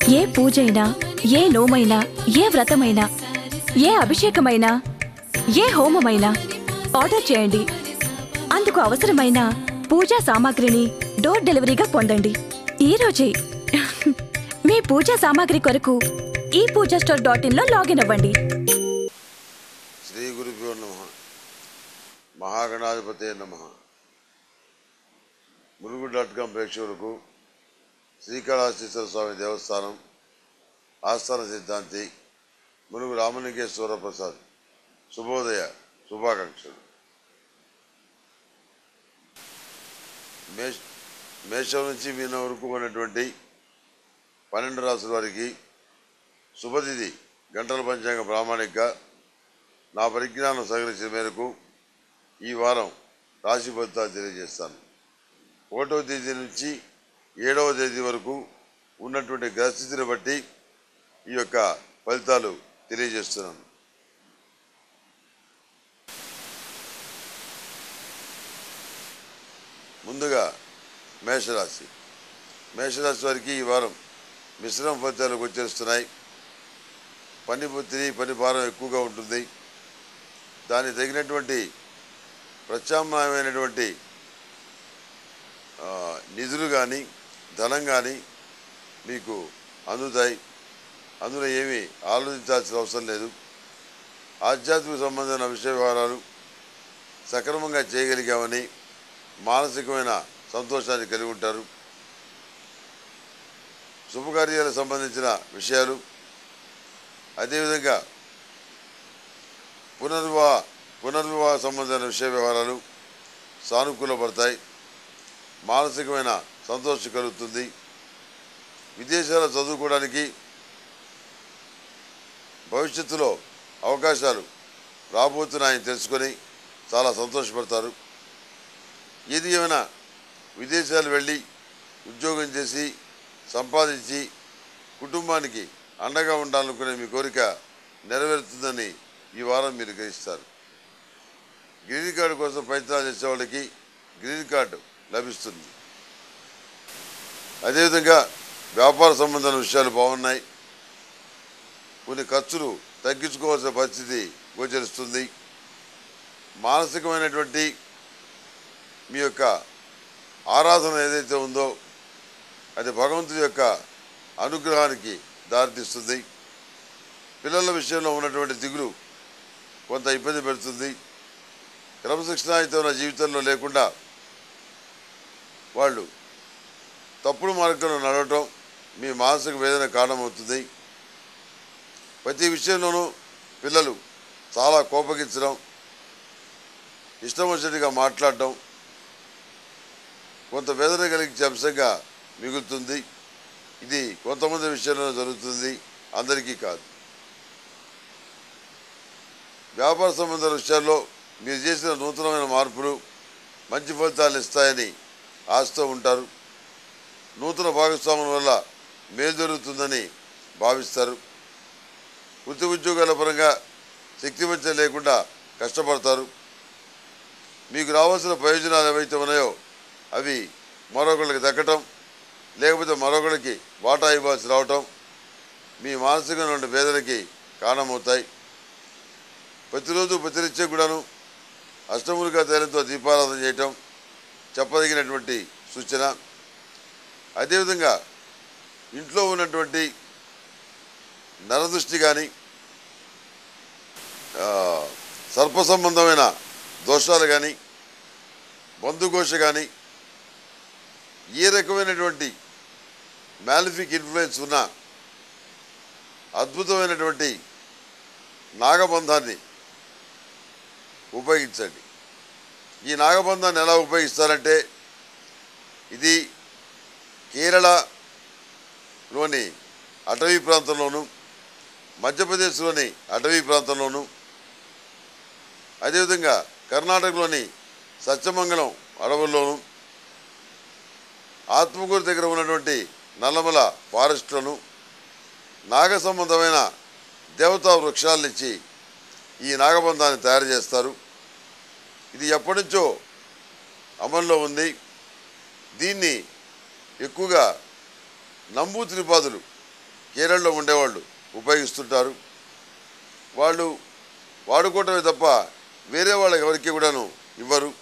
ఏ పూజైనా ఏ నోమైనా ఏ వ్రతమైనా ఏ అభిషేకమైనా ఏ హోమమైనా ఆర్డర్ చేయండి అందుకు అవసరమైన పూజా సామాగ్రిని డోర్ డెలివరీగా పొందండి ఈ రోజే మీ పూజా సామాగ్రి కొరకు ఈ పూజా స్టోర్ డాట్ ఇన్లో లాగిన్ అవ్వండి శ్రీ గురుభ్యో నమ మహాగణాధిపతే నమ మురుగు డాట్ కాం ప్రేక్షకులకు శ్రీకాళహస్తీశ్వర స్వామి దేవస్థానం ఆస్థాన సిద్ధాంతి మురుగు రామలింగేశ్వర ప్రసాద్ శుభోదయ శుభాకాంక్షలు మేష మేషం నుంచి మీన వరకు ఉన్నటువంటి పన్నెండు రాసుల వారికి శుభతిథి గంటల పంచాంగ ప్రామాణిక నా పరిజ్ఞానం సహకరించిన మేరకు ఈ వారం రాశి ఫలితాలు తెలియజేస్తాను ఒకటవ తేదీ నుంచి ఏడవ తేదీ వరకు ఉన్నటువంటి గ్రహస్థితిని బట్టి ఈ యొక్క ఫలితాలు తెలియజేస్తున్నాను ముందుగా మేషరాశి మేషరాశి వారికి ఈ వారం మిశ్రమ ఫలితాలు గోచరిస్తున్నాయి పని ఒత్తిడి పని భారం ఎక్కువగా ఉంటుంది దానికి తగినటువంటి ప్రత్యామ్నాయమైనటువంటి ఆ, నిధులు కానీ ధనం కానీ మీకు అందుతాయి అందులో ఏమీ ఆలోచించాల్సిన అవసరం లేదు ఆధ్యాత్మిక సంబంధమైన విషయ వ్యవహారాలు సక్రమంగా చేయగలిగామని మానసికమైన సంతోషాన్ని కలిగి ఉంటారు శుభకార్యాలకు సంబంధించిన విషయాలు అదేవిధంగా పునర్వివాహ పునర్వివాహ సంబంధమైన విషయ వ్యవహారాలు సానుకూలపడతాయి మానసికమైన సంతోషం కలుగుతుంది విదేశాల్లో చదువుకోవడానికి భవిష్యత్తులో అవకాశాలు రాబోతున్నాయని తెలుసుకొని చాలా సంతోషపడతారు ఏది ఏమైనా విదేశాలు వెళ్ళి ఉద్యోగం చేసి సంపాదించి కుటుంబానికి అండగా ఉండాలనుకునే మీ కోరిక నెరవేరుతుందని ఈ వారం మీరు గ్రహిస్తారు గ్రీన్ కార్డు కోసం ప్రయత్నాలు చేసే వాళ్ళకి గ్రీన్ కార్డు లభిస్తుంది అదేవిధంగా వ్యాపార సంబంధమైన విషయాలు బాగున్నాయి కొన్ని ఖర్చులు తగ్గించుకోవాల్సిన పరిస్థితి గోచరిస్తుంది మానసికమైనటువంటి మీ యొక్క ఆరాధన ఏదైతే ఉందో అది భగవంతుడి యొక్క అనుగ్రహానికి దారితీస్తుంది పిల్లల విషయంలో ఉన్నటువంటి దిగులు కొంత ఇబ్బంది పెడుతుంది క్రమశిక్షణాయుతమైన జీవితంలో లేకుండా వాళ్ళు తప్పుడు మార్గంలో నడవటం మీ మానసిక వేదన కారణమవుతుంది ప్రతి విషయంలోనూ పిల్లలు చాలా కోపగించడం ఇష్టం వచ్చినట్టుగా మాట్లాడటం కొంత వేదన కలిగించే అంశంగా మిగులుతుంది ఇది కొంతమంది విషయంలో జరుగుతుంది అందరికీ కాదు వ్యాపార సంబంధాల విషయాల్లో మీరు చేసిన నూతనమైన మార్పులు మంచి ఫలితాలు ఇస్తాయని ఆశతో ఉంటారు నూతన భాగస్వాముల వల్ల మేలు జరుగుతుందని భావిస్తారు వృత్తి ఉద్యోగాల పరంగా శక్తివంచన లేకుండా కష్టపడతారు మీకు రావాల్సిన ప్రయోజనాలు ఏవైతే ఉన్నాయో అవి మరొకరికి దక్కటం లేకపోతే మరొకరికి వాటా ఇవ్వాల్సి రావటం మీ మానసికమైన వేదనకి కారణమవుతాయి ప్రతిరోజు ప్రతినిత్యం కూడాను అష్టములుగా తైలంతో దీపారాధన చేయటం చెప్పదగినటువంటి సూచన అదేవిధంగా ఇంట్లో ఉన్నటువంటి నరదృష్టి కానీ సర్ప సంబంధమైన దోషాలు కానీ బంధుఘోష కానీ ఏ రకమైనటువంటి మ్యాలిఫిక్ ఇన్ఫ్లుయెన్స్ ఉన్న అద్భుతమైనటువంటి నాగబంధాన్ని ఉపయోగించండి ఈ నాగబంధాన్ని ఎలా ఉపయోగిస్తారంటే ఇది కేరళలోని అటవీ ప్రాంతంలోను మధ్యప్రదేశ్లోని అటవీ ప్రాంతంలోను అదేవిధంగా కర్ణాటకలోని సత్యమంగళం అడవుల్లోను ఆత్మకూరు దగ్గర ఉన్నటువంటి నల్లమల ఫారెస్ట్లను నాగ సంబంధమైన దేవతా వృక్షాలనిచ్చి ఈ నాగబంధాన్ని తయారు చేస్తారు ఇది ఎప్పటి నుంచో అమల్లో ఉంది దీన్ని ఎక్కువగా నంబూతిరిపాదులు కేరళలో ఉండేవాళ్ళు ఉపయోగిస్తుంటారు వాళ్ళు వాడుకోవటమే తప్ప వేరే వాళ్ళకి ఎవరికి కూడాను ఇవ్వరు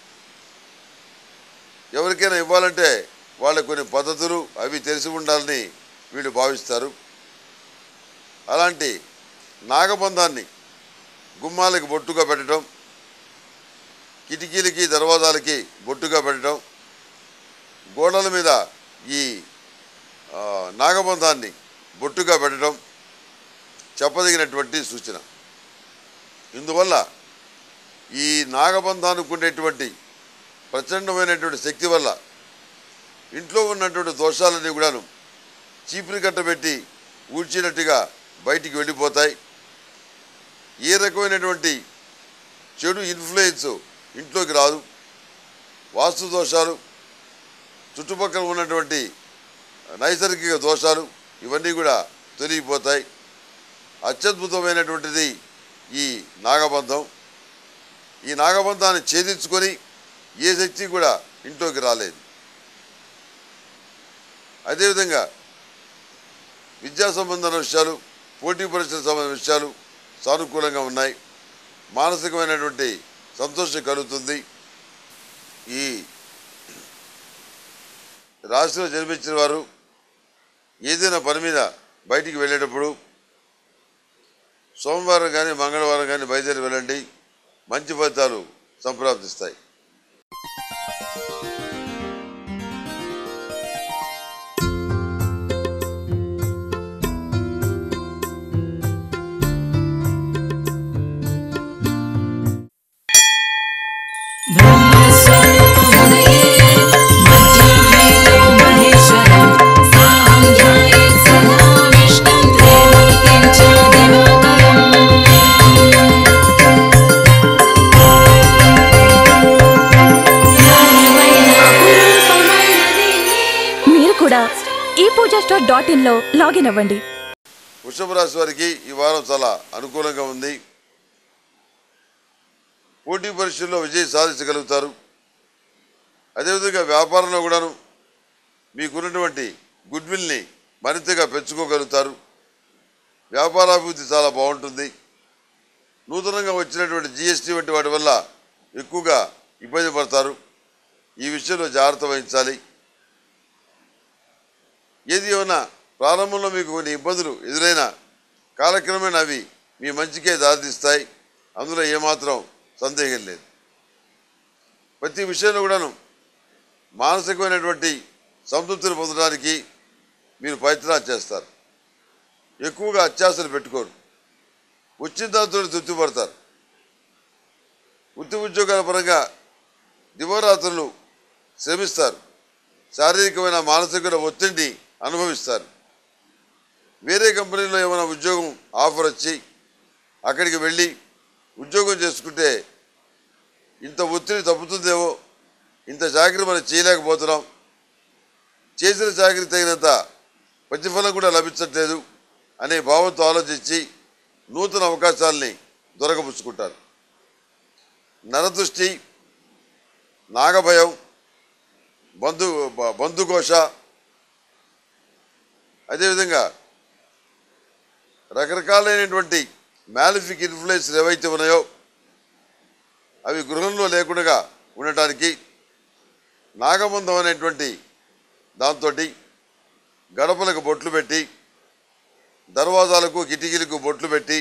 ఎవరికైనా ఇవ్వాలంటే వాళ్ళకి కొన్ని పద్ధతులు అవి తెలిసి ఉండాలని వీళ్ళు భావిస్తారు అలాంటి నాగబంధాన్ని గుమ్మాలకి బొట్టుగా పెట్టడం కిటికీలకి దర్వాజాలకి బొట్టుగా పెట్టడం గోడల మీద ఈ ఆ, నాగబంధాన్ని బొట్టుగా పెట్టడం చెప్పదగినటువంటి సూచన ఇందువల్ల ఈ నాగబంధానికి ఉండేటువంటి ప్రచండమైనటువంటి శక్తి వల్ల ఇంట్లో ఉన్నటువంటి దోషాలన్నీ కూడాను చీపురి కట్టబెట్టి ఊడ్చినట్టుగా బయటికి వెళ్ళిపోతాయి ఏ రకమైనటువంటి చెడు ఇన్ఫ్లుయెన్స్ ఇంట్లోకి రాదు వాస్తు దోషాలు చుట్టుపక్కల ఉన్నటువంటి నైసర్గిక దోషాలు ఇవన్నీ కూడా తొలగిపోతాయి అత్యద్భుతమైనటువంటిది ఈ నాగబంధం ఈ నాగబంధాన్ని ఛేదించుకొని ఏ శక్తి కూడా ఇంట్లోకి రాలేదు అదేవిధంగా విద్యా సంబంధమైన విషయాలు పోటీ పరీక్షల సంబంధించిన విషయాలు సానుకూలంగా ఉన్నాయి మానసికమైనటువంటి సంతోషం కలుగుతుంది ఈ రాశిలో జన్మించిన వారు ఏదైనా పని మీద బయటికి వెళ్ళేటప్పుడు సోమవారం కానీ మంగళవారం కానీ బయలుదేరి వెళ్ళండి మంచి ఫలితాలు సంప్రాప్తిస్తాయి మీరు కూడా ఈ పూజా స్టోర్ డాట్ ఇన్లో లాగిన్ అవ్వండి వృషభ రాశి వారికి ఈ వారం చాలా అనుకూలంగా ఉంది పోటీ పరీక్షల్లో విజయం సాధించగలుగుతారు అదేవిధంగా వ్యాపారంలో కూడాను మీకున్నటువంటి గుడ్ విల్ని మరింతగా పెంచుకోగలుగుతారు వ్యాపారాభివృద్ధి చాలా బాగుంటుంది నూతనంగా వచ్చినటువంటి జిఎస్టీ వంటి వాటి వల్ల ఎక్కువగా ఇబ్బంది పడతారు ఈ విషయంలో జాగ్రత్త వహించాలి ఏది ఏమన్నా ప్రారంభంలో మీకు కొన్ని ఇబ్బందులు ఎదురైనా కాలక్రమేణా అవి మీ మంచికే దారితీస్తాయి అందులో ఏమాత్రం సందేహం లేదు ప్రతి విషయంలో కూడాను మానసికమైనటువంటి సంతృప్తిని పొందడానికి మీరు ప్రయత్నాలు చేస్తారు ఎక్కువగా అత్యాశలు పెట్టుకోరు వచ్చిన దాంతో తృప్తి పడతారు వృత్తి ఉద్యోగాల పరంగా దివరాత్రులు శ్రమిస్తారు శారీరకమైన మానసికమైన ఒత్తిడిని అనుభవిస్తారు వేరే కంపెనీలో ఏమైనా ఉద్యోగం ఆఫర్ వచ్చి అక్కడికి వెళ్ళి ఉద్యోగం చేసుకుంటే ఇంత ఒత్తిడి తప్పుతుందేమో ఇంత చాకరీ మనం చేయలేకపోతున్నాం చేసిన చాకరీ తగినంత ప్రతిఫలం కూడా లభించట్లేదు అనే భావంతో ఆలోచించి నూతన అవకాశాలని దొరకపుచ్చుకుంటారు నరదృష్టి నాగభయం బంధు బ- బంధుకోశ అదేవిధంగా రకరకాలైనటువంటి మ్యాలిఫిక్ ఇన్ఫ్లుయెన్స్ ఏవైతే ఉన్నాయో అవి గృహంలో లేకుండా ఉండటానికి నాగబంధం అనేటువంటి దాంతో గడపలకు బొట్లు పెట్టి దర్వాజాలకు కిటికీలకు బొట్లు పెట్టి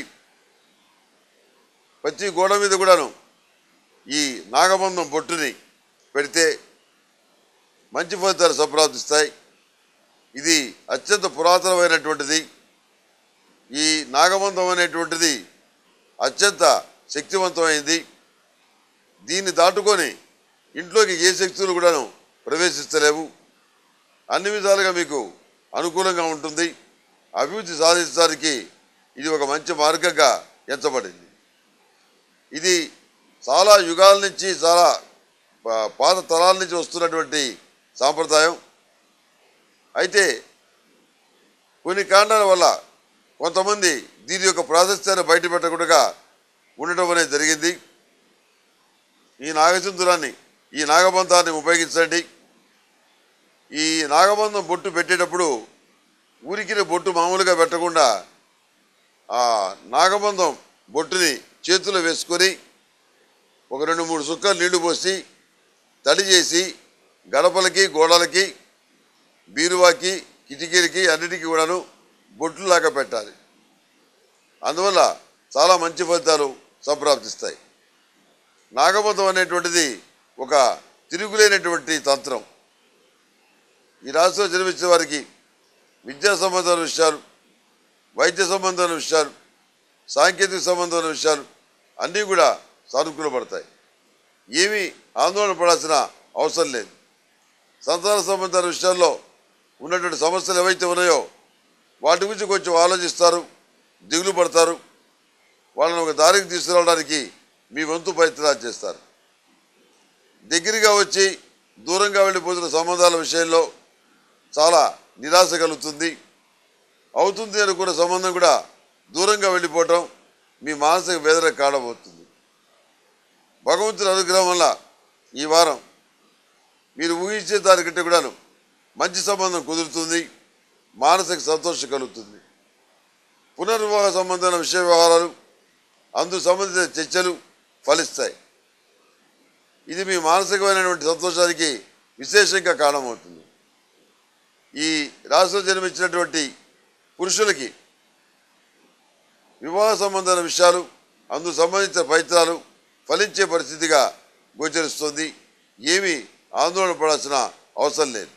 ప్రతి గోడ మీద కూడాను ఈ నాగబంధం బొట్టుని పెడితే మంచి ఫలితాలు సంప్రాప్తిస్తాయి ఇది అత్యంత పురాతనమైనటువంటిది ఈ నాగబంధం అనేటువంటిది అత్యంత శక్తివంతమైంది దీన్ని దాటుకొని ఇంట్లోకి ఏ శక్తులు కూడాను ప్రవేశిస్తలేవు అన్ని విధాలుగా మీకు అనుకూలంగా ఉంటుంది అభివృద్ధి సాధించడానికి ఇది ఒక మంచి మార్గంగా ఎంచబడింది ఇది చాలా యుగాల నుంచి చాలా పా- పాత తరాల నుంచి వస్తున్నటువంటి సాంప్రదాయం అయితే కొన్ని కారణాల వల్ల కొంతమంది దీని యొక్క ప్రాశస్త్యాన్ని బయటపెట్టకుండా ఉండటం అనేది జరిగింది ఈ నాగసింధురాన్ని ఈ నాగబంధాన్ని ఉపయోగించండి ఈ నాగబంధం బొట్టు పెట్టేటప్పుడు ఊరికిన బొట్టు మామూలుగా పెట్టకుండా ఆ నాగబంధం బొట్టుని చేతిలో వేసుకొని ఒక రెండు మూడు సుక్కలు నీళ్లు పోసి తడి చేసి గడపలకి గోడలకి బీరువాకి కిటికీలకి అన్నిటికీ కూడాను బొట్టులాగా పెట్టాలి అందువల్ల చాలా మంచి ఫలితాలు సంప్రాప్తిస్తాయి నాగబంధం అనేటువంటిది ఒక తిరుగులేనటువంటి తంత్రం ఈ రాశిలో జన్మించిన వారికి విద్యా సంబంధమైన విషయాలు వైద్య సంబంధమైన విషయాలు సాంకేతిక సంబంధమైన విషయాలు అన్నీ కూడా సానుకూలపడతాయి ఏమీ ఆందోళన పడాల్సిన అవసరం లేదు సంతాన సంబంధాల విషయాల్లో ఉన్నటువంటి సమస్యలు ఏవైతే ఉన్నాయో వాటి గురించి కొంచెం ఆలోచిస్తారు దిగులు పడతారు వాళ్ళని ఒక దారికి తీసుకురావడానికి మీ వంతు ప్రయత్నాలు చేస్తారు దగ్గరగా వచ్చి దూరంగా వెళ్ళిపోతున్న సంబంధాల విషయంలో చాలా నిరాశ కలుగుతుంది అవుతుంది అనుకున్న సంబంధం కూడా దూరంగా వెళ్ళిపోవటం మీ మానసిక వేదన కాడబోతుంది భగవంతుని అనుగ్రహం వల్ల ఈ వారం మీరు ఊహించే దానికంటే కూడాను మంచి సంబంధం కుదురుతుంది మానసిక సంతోషం కలుగుతుంది పునర్వివాహ సంబంధమైన విషయ వ్యవహారాలు అందుకు సంబంధించిన చర్చలు ఫలిస్తాయి ఇది మీ మానసికమైనటువంటి సంతోషానికి విశేషంగా కారణమవుతుంది ఈ రాశిలో జన్మించినటువంటి పురుషులకి వివాహ సంబంధమైన విషయాలు అందుకు సంబంధించిన ప్రయత్నాలు ఫలించే పరిస్థితిగా గోచరిస్తుంది ఏమీ ఆందోళన పడాల్సిన అవసరం లేదు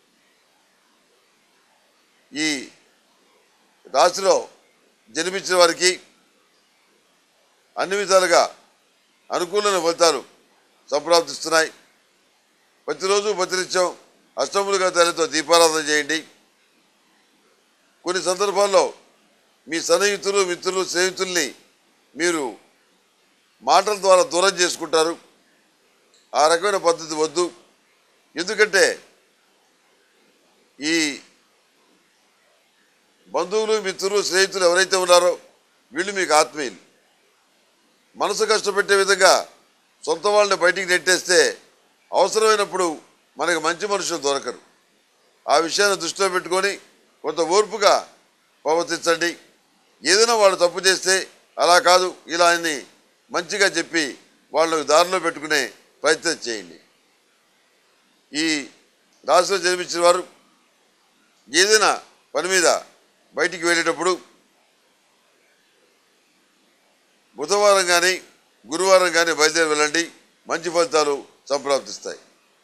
ఈ రాశిలో జన్మించిన వారికి అన్ని విధాలుగా అనుకూలమైన ఫలితాలు సంప్రాప్తిస్తున్నాయి ప్రతిరోజు ప్రతినిత్యం అష్టములుగా తల్లితో దీపారాధన చేయండి కొన్ని సందర్భాల్లో మీ సన్నిహితులు మిత్రులు స్నేహితుల్ని మీరు మాటల ద్వారా దూరం చేసుకుంటారు ఆ రకమైన పద్ధతి వద్దు ఎందుకంటే ఈ బంధువులు మిత్రులు స్నేహితులు ఎవరైతే ఉన్నారో వీళ్ళు మీకు ఆత్మీయులు మనసు కష్టపెట్టే విధంగా సొంత వాళ్ళని బయటికి నెట్టేస్తే అవసరమైనప్పుడు మనకి మంచి మనుషులు దొరకరు ఆ విషయాన్ని దృష్టిలో పెట్టుకొని కొంత ఓర్పుగా ప్రవర్తించండి ఏదైనా వాళ్ళు తప్పు చేస్తే అలా కాదు ఇలా అని మంచిగా చెప్పి వాళ్ళని దారిలో పెట్టుకునే ప్రయత్నం చేయండి ఈ రాశిలో జన్మించిన వారు ఏదైనా పని మీద బయటికి వెళ్ళేటప్పుడు బుధవారం కానీ గురువారం కానీ బయలుదేరి వెళ్ళండి మంచి ఫలితాలు సంప్రాప్తిస్తాయి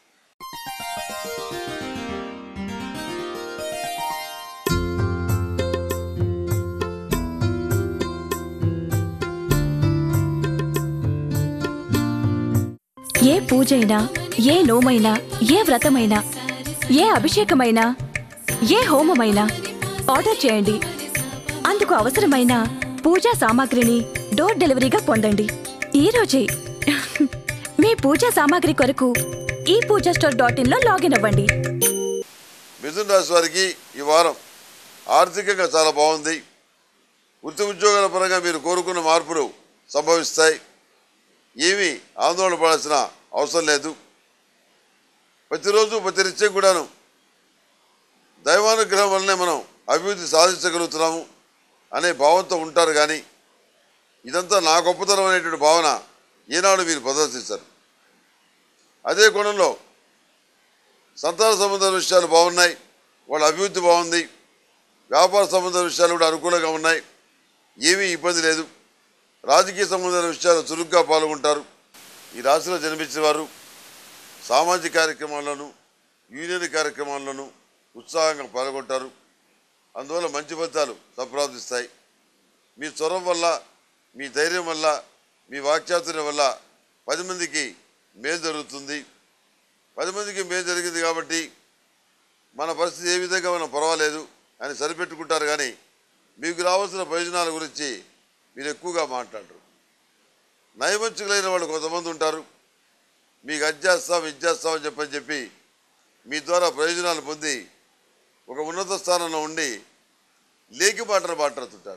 ఏ పూజైనా ఏ నోమైనా ఏ వ్రతమైనా ఏ అభిషేకమైనా ఏ హోమమైనా ఆర్డర్ చేయండి అందుకు అవసరమైన పూజా సామాగ్రిని డోర్ డెలివరీగా పొందండి ఈ రోజే మీ పూజా సామాగ్రి కొరకు ఈ పూజా స్టోర్ డాట్ ఇన్లో లాగిన్ అవ్వండి మిథున రాశి వారికి ఈ వారం ఆర్థికంగా చాలా బాగుంది వృత్తి ఉద్యోగాల పరంగా మీరు కోరుకున్న మార్పులు సంభవిస్తాయి ఏమీ ఆందోళన పడాల్సిన అవసరం లేదు ప్రతిరోజు ప్రతి నిత్యం కూడాను దైవానుగ్రహం వల్లనే మనం అభివృద్ధి సాధించగలుగుతున్నాము అనే భావంతో ఉంటారు కానీ ఇదంతా నా గొప్పతనం అనేటువంటి భావన ఈనాడు మీరు ప్రదర్శించారు అదే కోణంలో సంతాన సంబంధ విషయాలు బాగున్నాయి వాళ్ళ అభివృద్ధి బాగుంది వ్యాపార సంబంధ విషయాలు కూడా అనుకూలంగా ఉన్నాయి ఏమీ ఇబ్బంది లేదు రాజకీయ సంబంధమైన విషయాలు చురుగ్గా పాల్గొంటారు ఈ రాశిలో జన్మించిన వారు సామాజిక కార్యక్రమాల్లోనూ యూనియన్ కార్యక్రమాల్లోనూ ఉత్సాహంగా పాల్గొంటారు అందువల్ల మంచి ఫలితాలు సంప్రాప్తిస్తాయి మీ చొరవ వల్ల మీ ధైర్యం వల్ల మీ వాక్చాతుర్యం వల్ల పది మందికి మేలు జరుగుతుంది పది మందికి మేలు జరిగింది కాబట్టి మన పరిస్థితి ఏ విధంగా మనం పర్వాలేదు అని సరిపెట్టుకుంటారు కానీ మీకు రావాల్సిన ప్రయోజనాల గురించి మీరు ఎక్కువగా మాట్లాడరు నయవంచుకులైన వాళ్ళు కొంతమంది ఉంటారు మీకు అది చేస్తాం ఇది చేస్తాం అని చెప్పని చెప్పి మీ ద్వారా ప్రయోజనాలు పొంది ఒక ఉన్నత స్థానంలో ఉండి లేకి మాటలు మాట్లాడుతుంటారు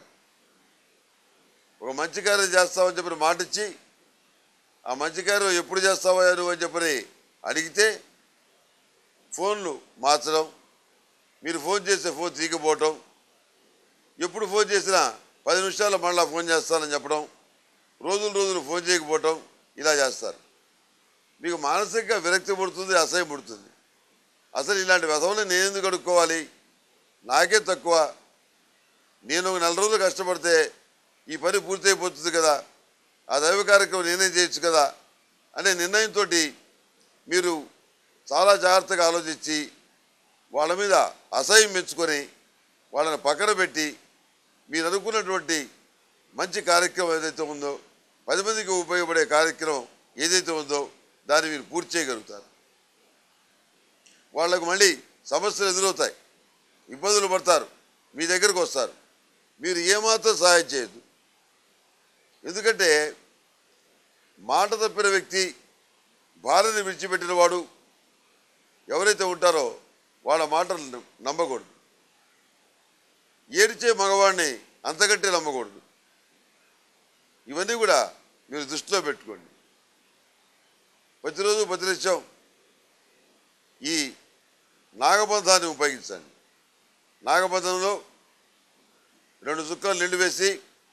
ఒక మంచి కార్యం చేస్తామని చెప్పి మాట ఇచ్చి ఆ మంచి కార్యం ఎప్పుడు చేస్తావా నువ్వు అని చెప్పని అడిగితే ఫోన్లు మార్చడం మీరు ఫోన్ చేస్తే ఫోన్ తీయకపోవటం ఎప్పుడు ఫోన్ చేసినా పది నిమిషాలు మళ్ళీ ఫోన్ చేస్తానని చెప్పడం రోజులు రోజులు ఫోన్ చేయకపోవటం ఇలా చేస్తారు మీకు మానసికంగా విరక్తి పుడుతుంది అసహ్యం పుడుతుంది అసలు ఇలాంటి వ్యసవలు నేను ఎందుకు అడుక్కోవాలి నాకే తక్కువ నేను ఒక నెల రోజులు కష్టపడితే ఈ పని పూర్తయిపోతుంది కదా ఆ దైవ కార్యక్రమం నేనే చేయొచ్చు కదా అనే నిర్ణయంతో మీరు చాలా జాగ్రత్తగా ఆలోచించి వాళ్ళ మీద అసహ్యం మెచ్చుకొని వాళ్ళని పక్కన పెట్టి మీరు అనుకున్నటువంటి మంచి కార్యక్రమం ఏదైతే ఉందో పది మందికి ఉపయోగపడే కార్యక్రమం ఏదైతే ఉందో దాన్ని మీరు పూర్తి చేయగలుగుతారు వాళ్ళకు మళ్ళీ సమస్యలు ఎదురవుతాయి ఇబ్బందులు పడతారు మీ దగ్గరకు వస్తారు మీరు ఏమాత్రం సహాయం చేయదు ఎందుకంటే మాట తప్పిన వ్యక్తి భార్యని విడిచిపెట్టిన వాడు ఎవరైతే ఉంటారో వాళ్ళ మాటలు నమ్మకూడదు ఏడిచే మగవాడిని అంతకంటే నమ్మకూడదు ఇవన్నీ కూడా మీరు దృష్టిలో పెట్టుకోండి ప్రతిరోజు ప్రతినిత్యం ఈ నాగబంధాన్ని ఉపయోగించండి నాగబంధంలో రెండు చుక్కలు నిండు వేసి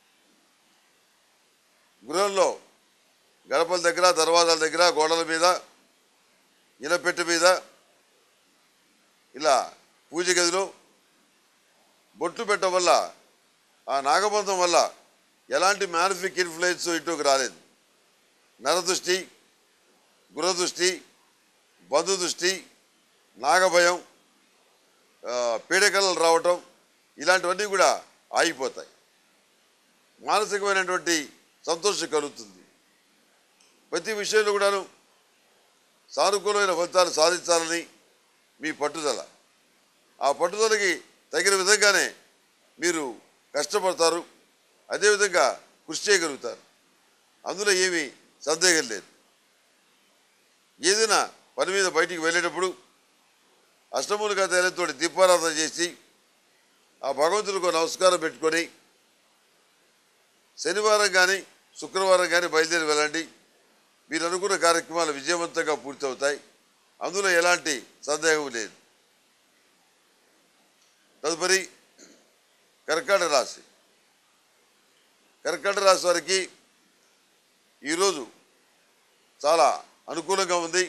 గృహంలో గడపల దగ్గర దర్వాజాల దగ్గర గోడల మీద ఇనపెట్టె మీద ఇలా పూజ గదిలో బొట్టు పెట్టడం వల్ల ఆ నాగబంధం వల్ల ఎలాంటి మ్యానిఫిక్ ఇన్ఫ్లుయెన్స్ ఇటుకు రాలేదు నరదృష్టి గృహదృష్టి బంధు దృష్టి నాగభయం ఆ, పీడకలలు రావటం ఇలాంటివన్నీ కూడా ఆగిపోతాయి మానసికమైనటువంటి సంతోషం కలుగుతుంది ప్రతి విషయంలో కూడాను సానుకూలమైన ఫలితాలు సాధించాలని మీ పట్టుదల ఆ పట్టుదలకి తగిన విధంగానే మీరు కష్టపడతారు అదేవిధంగా కృషి చేయగలుగుతారు అందులో ఏమీ సందేహం లేదు ఏదైనా పని మీద బయటికి వెళ్ళేటప్పుడు అష్టములుగా తేలితోటి దీపారాధన చేసి ఆ భగవంతుడికి ఒక నమస్కారం పెట్టుకొని శనివారం కానీ శుక్రవారం కానీ బయలుదేరి వెళ్ళండి మీరు అనుకున్న కార్యక్రమాలు విజయవంతంగా పూర్తవుతాయి అందులో ఎలాంటి సందేహం లేదు తదుపరి కర్కాటక రాశి కర్కాటక రాశి వారికి ఈరోజు చాలా అనుకూలంగా ఉంది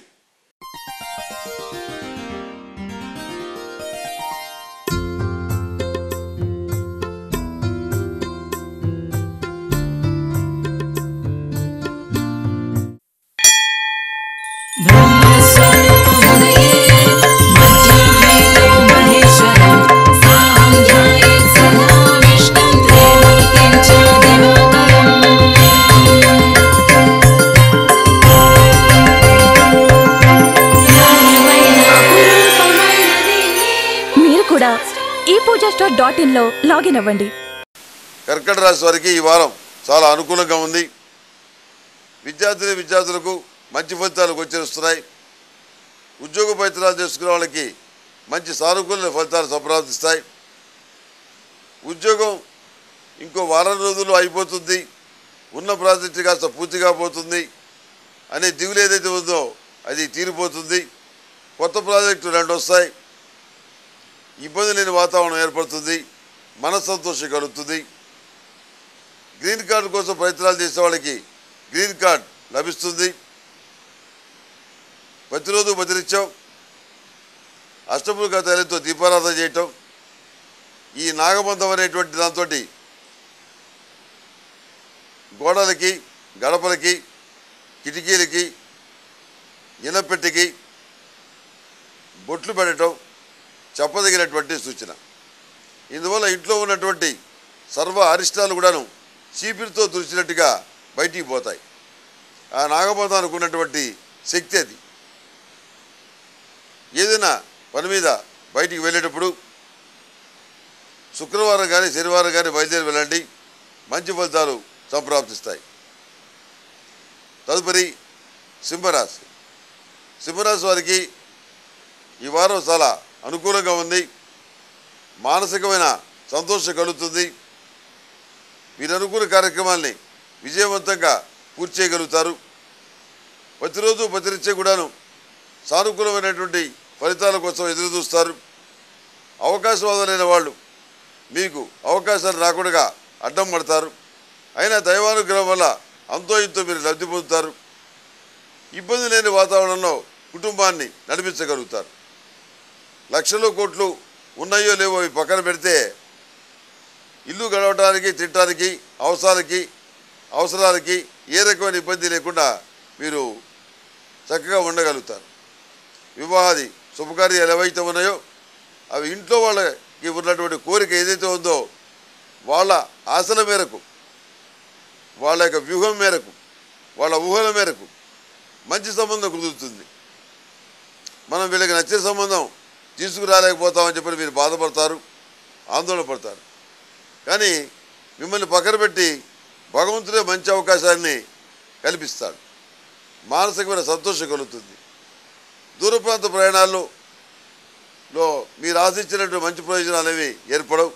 మీరు కూడా ఈ పూజా స్టోర్ డాట్ ఇన్లో లాగిన్ అవ్వండి కర్కట రాశి వారికి ఈ వారం చాలా అనుకూలంగా ఉంది విద్యార్థిని విద్యార్థులకు మంచి ఫలితాలు గోచరిస్తున్నాయి ఉద్యోగ ప్రయత్నాలు చేసుకునే వాళ్ళకి మంచి సానుకూల ఫలితాలు సంప్రాప్తిస్తాయి ఉద్యోగం ఇంకో వారం రోజుల్లో అయిపోతుంది ఉన్న ప్రాజెక్టు కాస్త పూర్తిగా పోతుంది అనే దిగులు ఏదైతే ఉందో అది తీరిపోతుంది కొత్త ప్రాజెక్టు రెండు వస్తాయి ఇబ్బంది లేని వాతావరణం ఏర్పడుతుంది మనస్సంతోషం కలుగుతుంది గ్రీన్ కార్డు కోసం ప్రయత్నాలు చేసే వాళ్ళకి గ్రీన్ కార్డ్ లభిస్తుంది ప్రతిరోజు బదిలించాం అష్టములుగా తల్లితో దీపారాధన చేయటం ఈ నాగబంధం అనేటువంటి దాంతో గోడలకి గడపలకి కిటికీలకి ఇనపెట్టికి బొట్లు పెట్టడం చెప్పదగినటువంటి సూచన ఇందువల్ల ఇంట్లో ఉన్నటువంటి సర్వ అరిష్టాలు కూడాను చీపిరితో తుడిచినట్టుగా బయటికి పోతాయి ఆ నాగబంధానికి ఉన్నటువంటి శక్తి అది ఏదైనా పని మీద బయటికి వెళ్ళేటప్పుడు శుక్రవారం కానీ శనివారం కానీ బయలుదేరి వెళ్ళండి మంచి ఫలితాలు సంప్రాప్తిస్తాయి తదుపరి సింహరాశి సింహరాశి వారికి ఈ వారం చాలా అనుకూలంగా ఉంది మానసికమైన సంతోషం కలుగుతుంది మీరు అనుకున్న కార్యక్రమాల్ని విజయవంతంగా పూర్తి చేయగలుగుతారు ప్రతిరోజు ప్రతినిత్యం కూడాను సానుకూలమైనటువంటి ఫలితాల కోసం ఎదురు చూస్తారు అవకాశవాదులైన వాళ్ళు మీకు అవకాశాలు రాకుండా అడ్డం పడతారు అయినా దైవానుగ్రహం వల్ల అంతో ఇంతో మీరు లబ్ధి పొందుతారు ఇబ్బంది లేని వాతావరణంలో కుటుంబాన్ని నడిపించగలుగుతారు లక్షలు కోట్లు ఉన్నాయో లేవో ఇవి పక్కన పెడితే ఇల్లు గడవటానికి తినటానికి అవసరాలకి అవసరాలకి ఏ రకమైన ఇబ్బంది లేకుండా మీరు చక్కగా ఉండగలుగుతారు వివాహాది శుభకార్యాలు ఏవైతే ఉన్నాయో అవి ఇంట్లో వాళ్ళకి ఉన్నటువంటి కోరిక ఏదైతే ఉందో వాళ్ళ ఆశల మేరకు వాళ్ళ యొక్క వ్యూహం మేరకు వాళ్ళ ఊహల మేరకు మంచి సంబంధం కుదురుతుంది మనం వీళ్ళకి నచ్చే సంబంధం తీసుకురాలేకపోతామని చెప్పి మీరు బాధపడతారు ఆందోళన పడతారు కానీ మిమ్మల్ని పక్కన పెట్టి భగవంతుడే మంచి అవకాశాన్ని కల్పిస్తాడు మానసికమైన సంతోషం కలుగుతుంది దూర ప్రాంత ప్రయాణాల్లో లో మీరు ఆశించినటువంటి మంచి ప్రయోజనాలు ఏవి ఏర్పడవు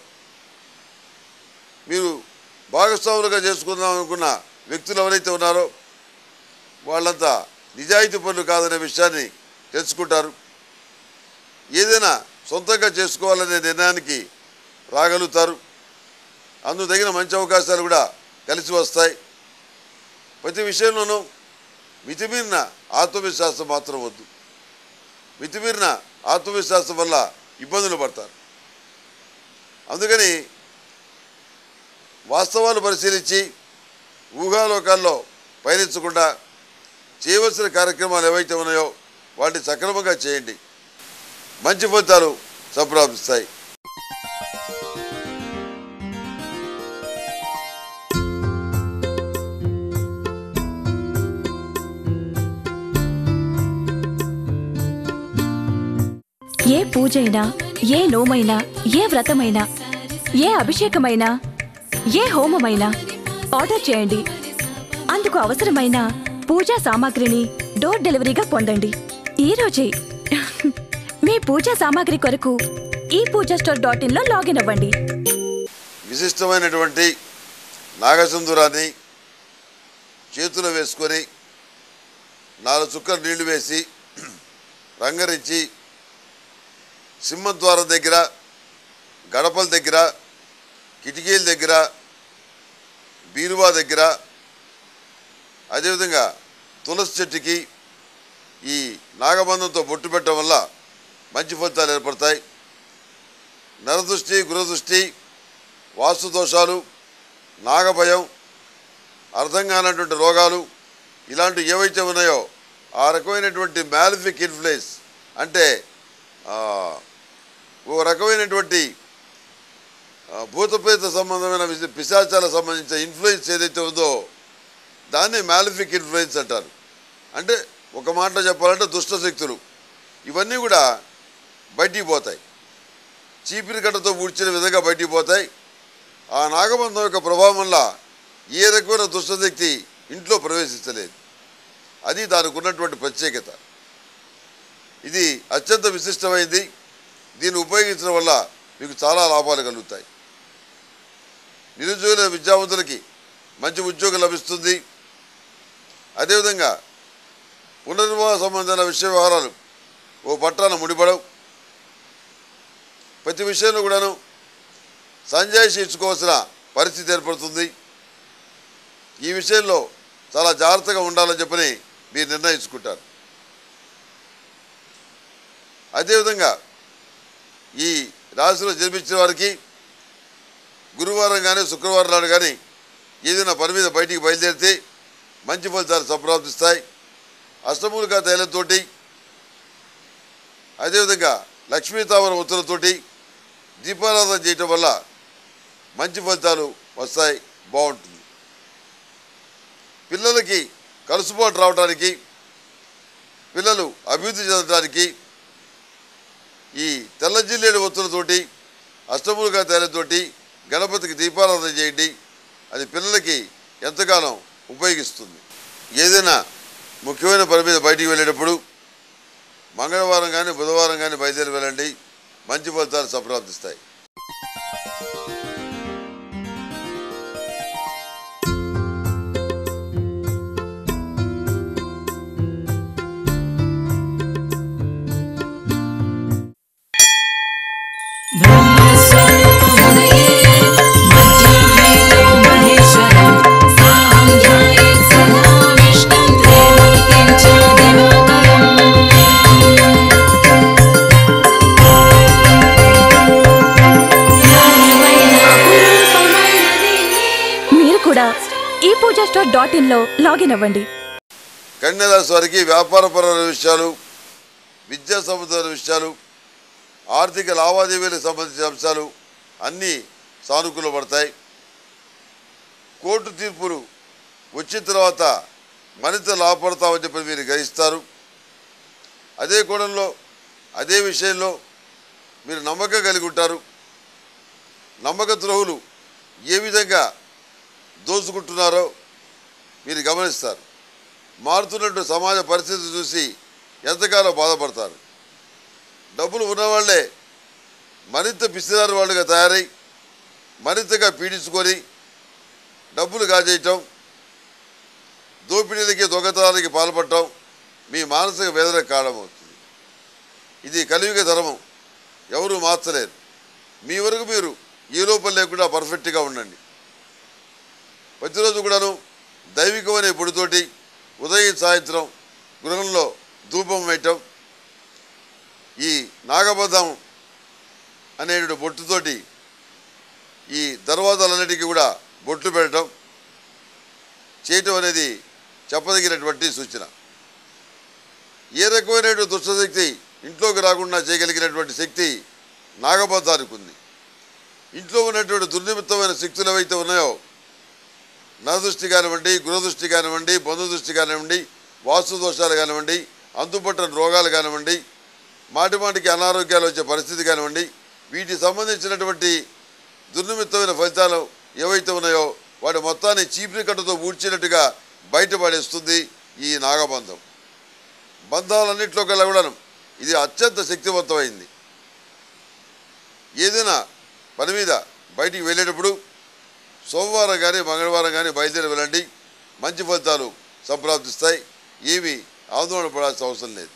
మీరు భాగస్వాములుగా చేసుకుందాం అనుకున్న వ్యక్తులు ఎవరైతే ఉన్నారో వాళ్ళంతా నిజాయితీ పనులు కాదనే విషయాన్ని తెలుసుకుంటారు ఏదైనా సొంతంగా చేసుకోవాలనే నిర్ణయానికి రాగలుగుతారు అందుకు తగిన మంచి అవకాశాలు కూడా కలిసి వస్తాయి ప్రతి విషయంలోనూ మితిమీరిన ఆత్మవిశ్వాసం మాత్రం వద్దు మితిమీరిన ఆత్మవిశ్వాసం వల్ల ఇబ్బందులు పడతారు అందుకని వాస్తవాలు పరిశీలించి ఊహాలోకాల్లో పయనించకుండా చేయవలసిన కార్యక్రమాలు ఏవైతే ఉన్నాయో వాటిని సక్రమంగా చేయండి మంచి ఫలితాలు సంప్రాప్తిస్తాయి ఏ పూజైనా ఏ నోమైనా ఏ వ్రతమైనా ఏ అభిషేకమైనా ఏ హోమమైనా ఆర్డర్ చేయండి అందుకు అవసరమైన పూజా సామాగ్రిని డోర్ డెలివరీగా పొందండి ఈ రోజే మీ పూజా సామాగ్రి కొరకు ఈ పూజా స్టోర్ డాట్ ఇన్లో లాగిన్ అవ్వండి విశిష్టమైనటువంటి నాగసింధురాన్ని చేతిలో వేసుకొని నాలుగు చుక్కలు నీళ్లు వేసి రంగరించి సింహద్వారం దగ్గర గడపల దగ్గర కిటికీల దగ్గర బీరువా దగ్గర అదేవిధంగా తులసి చెట్టుకి ఈ నాగబంధంతో బొట్టు పెట్టడం వల్ల మంచి ఫలితాలు ఏర్పడతాయి నరదృష్టి గురదృష్టి వాస్తు దోషాలు నాగభయం అర్థం కానటువంటి రోగాలు ఇలాంటివి ఏవైతే ఉన్నాయో ఆ రకమైనటువంటి మ్యాలిఫిక్ ఇన్ఫ్లుయెన్స్ అంటే ఆ, ఓ రకమైనటువంటి ఆ, భూతప్రేత సంబంధమైన విష- పిశాచాలకు సంబంధించిన ఇన్ఫ్లుయెన్స్ ఏదైతే ఉందో దాన్ని మ్యాలిఫిక్ ఇన్ఫ్లుయెన్స్ అంటారు అంటే ఒక మాటలో చెప్పాలంటే దుష్ట శక్తులు ఇవన్నీ కూడా బయటికి పోతాయి చీపిరి కట్టతో ఊడ్చిన విధంగా బయటికి పోతాయి ఆ నాగబంధం యొక్క ప్రభావం వల్ల ఏ రకమైన దుష్టశక్తి ఇంట్లో ప్రవేశించలేదు అది దానికి ఉన్నటువంటి ప్రత్యేకత ఇది అత్యంత విశిష్టమైంది దీన్ని ఉపయోగించడం వల్ల మీకు చాలా లాభాలు కలుగుతాయి నిరుద్యోగుల విద్యావంతులకి మంచి ఉద్యోగం లభిస్తుంది అదేవిధంగా పునర్వివాహ సంబంధమైన విషయ వ్యవహారాలు ఓ పట్టాన ముడిపడవు ప్రతి విషయంలో కూడాను సంజాయిషి ఇచ్చుకోవాల్సిన పరిస్థితి ఏర్పడుతుంది ఈ విషయంలో చాలా జాగ్రత్తగా ఉండాలని చెప్పని మీరు నిర్ణయించుకుంటారు అదేవిధంగా ఈ రాశిలో జన్మించిన వారికి గురువారం కానీ శుక్రవారం నాడు కానీ ఏదైనా పని మీద బయటికి బయలుదేరితే మంచి ఫలితాలు సంప్రాప్తిస్తాయి అష్టమూలికా తైలంతోటి అదేవిధంగా లక్ష్మీ తామర ఉత్తరతోటి దీపారాధన చేయటం వల్ల మంచి ఫలితాలు వస్తాయి బాగుంటుంది పిల్లలకి కలుసుబాటు రావడానికి పిల్లలు అభివృద్ధి చెందడానికి ఈ తెల్ల జిల్లేడు ఒత్తులతోటి అష్టములుగా తేలతోటి గణపతికి దీపారాధన చేయండి అది పిల్లలకి ఎంతగానో ఉపయోగిస్తుంది ఏదైనా ముఖ్యమైన పని మీద బయటికి వెళ్ళేటప్పుడు మంగళవారం కానీ బుధవారం కానీ బయలుదేరి వెళ్ళండి మంచి ఫలితాలు సంప్రాప్తిస్తాయి కూడా ఈ పూజా స్టోర్ డాట్ ఇన్లో లాగిన్ అవ్వండి కన్యరాశి వారికి వ్యాపారపరమైన విషయాలు విద్యా సంబంధమైన విషయాలు ఆర్థిక లావాదేవీలకు సంబంధించిన అంశాలు అన్నీ సానుకూల పడతాయి కోర్టు తీర్పులు వచ్చిన తర్వాత మరింత లాభపడతామని చెప్పి మీరు గ్రహిస్తారు అదే కోణంలో అదే విషయంలో మీరు నమ్మకం కలిగి ఉంటారు నమ్మక ద్రోహులు ఏ విధంగా దోచుకుంటున్నారో మీరు గమనిస్తారు మారుతున్నట్టు సమాజ పరిస్థితి చూసి ఎంతకాలం బాధపడతారు డబ్బులు ఉన్నవాళ్లే మరింత పిసినారు వాళ్ళుగా తయారై మరింతగా పీడించుకొని డబ్బులు కాజేయటం దోపిడీలకి దొంగతనాలకి పాల్పడటం మీ మానసిక వేదన కారణమవుతుంది ఇది కలియుగ ధర్మం ఎవరు మార్చలేరు మీ వరకు మీరు ఏ లోపం లేకుండా పర్ఫెక్ట్గా ఉండండి ప్రతిరోజు కూడాను దైవికమనే పొడితోటి ఉదయం సాయంత్రం గృహంలో ధూపం వేయటం ఈ నాగబద్ధం అనేటువంటి బొట్టుతోటి ఈ దర్వాజాలన్నిటికీ కూడా బొట్లు పెట్టడం చేయటం అనేది చెప్పదగినటువంటి సూచన ఏ రకమైనటువంటి దుష్టశక్తి ఇంట్లోకి రాకుండా చేయగలిగినటువంటి శక్తి నాగబద్ధానికి ఉంది ఇంట్లో ఉన్నటువంటి దుర్నిమిత్తమైన శక్తులు ఏవైతే ఉన్నాయో నరదృష్టి కానివ్వండి గృహదృష్టి కానివ్వండి బంధు దృష్టి కానివ్వండి వాస్తు దోషాలు కానివ్వండి అంతుపట్టని రోగాలు కానివ్వండి మాటి మాటికి అనారోగ్యాలు వచ్చే పరిస్థితి కానివ్వండి వీటికి సంబంధించినటువంటి దుర్నిమిత్తమైన ఫలితాలు ఏవైతే ఉన్నాయో వాటి మొత్తాన్ని చీపిరి కట్టుతో ఊడ్చినట్టుగా బయటపడేస్తుంది ఈ నాగబంధం బంధాలన్నింటిలో కల్లా కూడాను ఇది అత్యంత శక్తివంతమైంది ఏదైనా పని మీద బయటికి వెళ్ళేటప్పుడు సోమవారం కానీ మంగళవారం కానీ బయలుదేరి వెళ్ళండి మంచి ఫలితాలు సంప్రాప్తిస్తాయి ఏమీ ఆందోళన పడాల్సిన అవసరం లేదు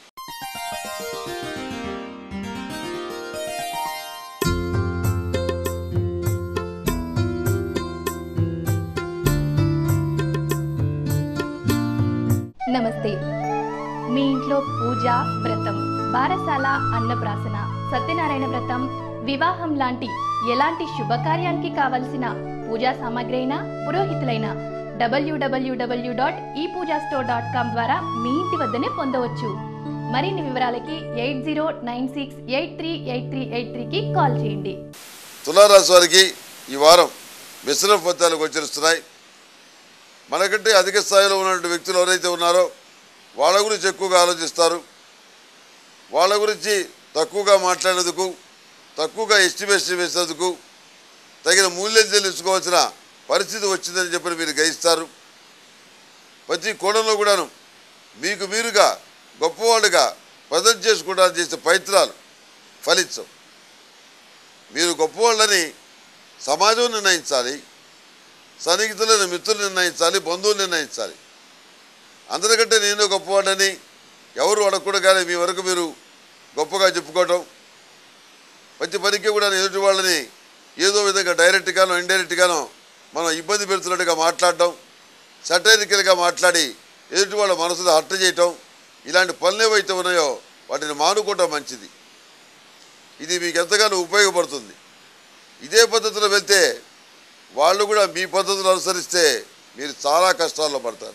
నమస్తే మీ ఇంట్లో పూజ వ్రతం బారసాల అన్నప్రాసన సత్యనారాయణ వ్రతం వివాహం లాంటి ఎలాంటి శుభకార్యానికి కావలసిన పూజా సామాగ్రి అయినా పురోహితులైన డబ్ల్యూడబ్ల్యూడబ్ల్యూ డాట్ ఈ పూజా స్టోర్ డాట్ కామ్ ద్వారా మీ ఇంటి వద్దనే పొందవచ్చు మరిన్ని వివరాలకి eight zero nine six eight three eight three eight త్రీకి కాల్ చేయండి తులారాశి వారికి ఈ వారం మిశ్రమ ఫలితాలు గోచరిస్తున్నాయి మనకంటే అధిక స్థాయిలో ఉన్నటువంటి వ్యక్తులు ఎవరైతే ఉన్నారో వాళ్ళ గురించి ఎక్కువగా ఆలోచిస్తారు వాళ్ళ గురించి తక్కువగా మాట్లాడేందుకు తక్కువగా ఎస్టిమేషన్ వేసేందుకు తగిన మూల్యం చెల్లించుకోవాల్సిన పరిస్థితి వచ్చిందని చెప్పి మీరు గ్రహిస్తారు ప్రతి కోణంలో కూడాను మీకు మీరుగా గొప్పవాళ్ళుగా ప్రజెంట్ చేసుకోవడానికి చేసే ప్రయత్నాలు ఫలించవు మీరు గొప్పవాళ్ళని సమాజం నిర్ణయించాలి సన్నిహితులైన మిత్రులు నిర్ణయించాలి బంధువులు నిర్ణయించాలి అందరికంటే నేను గొప్పవాడని ఎవరు అడగకూడదు కానీ మీ వరకు మీరు గొప్పగా చెప్పుకోవటం ప్రతి పనికి కూడా ఎదుటి వాళ్ళని ఏదో విధంగా డైరెక్ట్గానో ఇండైరెక్ట్గానో మనం ఇబ్బంది పెడుతున్నట్టుగా మాట్లాడటం సటైరికల్గా మాట్లాడి ఎదుటి వాళ్ళ మనసులో హర్ట్ చేయటం ఇలాంటి పనులు ఏవైతే ఉన్నాయో వాటిని మానుకోవటం మంచిది ఇది మీకు ఎంతగానో ఉపయోగపడుతుంది ఇదే పద్ధతిలో వెళ్తే వాళ్ళు కూడా మీ పద్ధతులు అనుసరిస్తే మీరు చాలా కష్టాల్లో పడతారు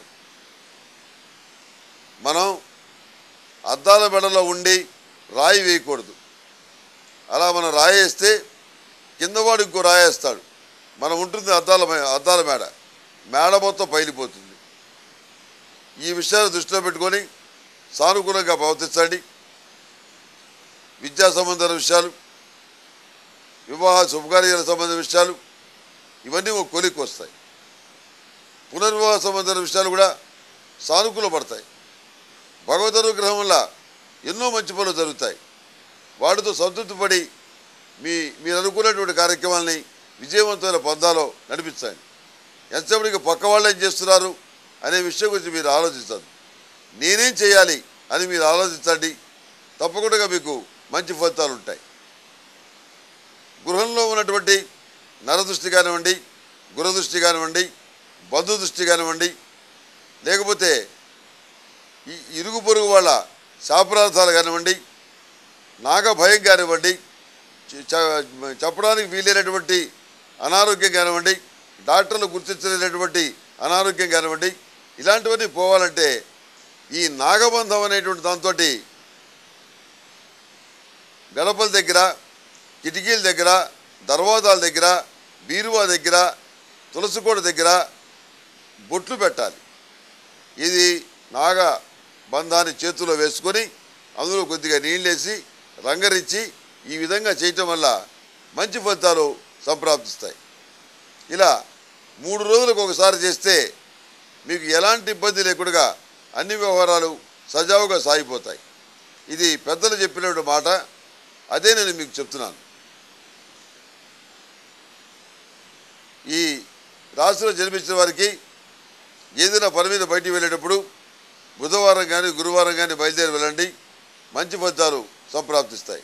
మనం అద్దాల మెడలో ఉండి రాయి వేయకూడదు అలా మనం రాయేస్తే కిందవాడు ఇంకో రాయేస్తాడు మనం ఉంటుంది అద్దాల మే- అద్దాల మేడ మేడ మొత్తం పైలిపోతుంది ఈ విషయాన్ని దృష్టిలో పెట్టుకొని సానుకూలంగా ప్రవర్తించండి విద్యా సంబంధమైన విషయాలు వివాహ శుభకార్యాల సంబంధించిన విషయాలు ఇవన్నీ ఒక కొలిక్కి వస్తాయి పునర్వివాహ సంబంధమైన విషయాలు కూడా సానుకూల పడతాయి భగవద్ అనుగ్రహం వల్ల ఎన్నో మంచి పనులు జరుగుతాయి వాటితో సంతృప్తి పడి మీ మీరు అనుకున్నటువంటి కార్యక్రమాలని విజయవంతమైన పొందాలో నడిపించండి ఎంతసేపటికి పక్క వాళ్ళు ఏం చేస్తున్నారు అనే విషయం గురించి మీరు ఆలోచించదు నేనేం చేయాలి అని మీరు ఆలోచించండి తప్పకుండా మీకు మంచి ఫలితాలు ఉంటాయి గృహంలో ఉన్నటువంటి నరదృష్టి కానివ్వండి గురదృష్టి కానివ్వండి బంధు దృష్టి కానివ్వండి లేకపోతే ఈ ఇరుగు పొరుగు వాళ్ళ శాపరార్థాలు కానివ్వండి నాగ భయం కానివ్వండి చె- చె- చెప్పడానికి వీలైనటువంటి అనారోగ్యం కానివ్వండి డాక్టర్లు గుర్తించలేనటువంటి అనారోగ్యం కానివ్వండి ఇలాంటివన్నీ పోవాలంటే ఈ నాగబంధం అనేటువంటి దాంతో గడపల దగ్గర కిటికీల దగ్గర దర్వాజాల దగ్గర బీరువా దగ్గర తులసికోట దగ్గర బొట్లు పెట్టాలి ఇది నాగ బంధాన్ని చేతిలో వేసుకొని అందులో కొద్దిగా నీళ్ళేసి రంగరించి ఈ విధంగా చేయటం వల్ల మంచి ఫలితాలు సంప్రాప్తిస్తాయి ఇలా మూడు రోజులకు ఒకసారి చేస్తే మీకు ఎలాంటి ఇబ్బంది లేకుండా అన్ని వ్యవహారాలు సజావుగా సాగిపోతాయి ఇది పెద్దలు చెప్పినటువంటి మాట అదే నేను మీకు చెప్తున్నాను ఈ రాశిలో జన్మించిన వారికి ఏదైనా పని మీద బయటికి వెళ్ళేటప్పుడు బుధవారం కానీ గురువారం కానీ బయలుదేరి వెళ్ళండి మంచి ఫలితాలు సంప్రాప్తిస్తాయి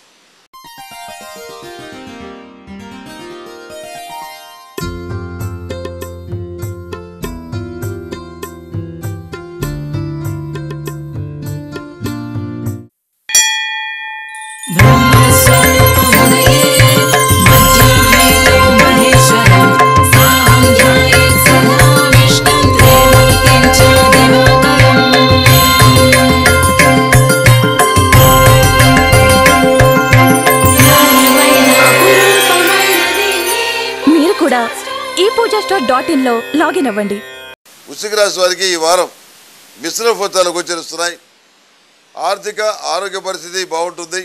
మీరు కూడా ఈ పూజా స్టోర్ డాట్ ఇన్లో లాగిన్ అవ్వండి వృశ్చిక రాశి వారికి ఈ వారం మిశ్రమ ఫలితాలు గోచరిస్తున్నాయి ఆర్థిక ఆరోగ్య పరిస్థితి బాగుంటుంది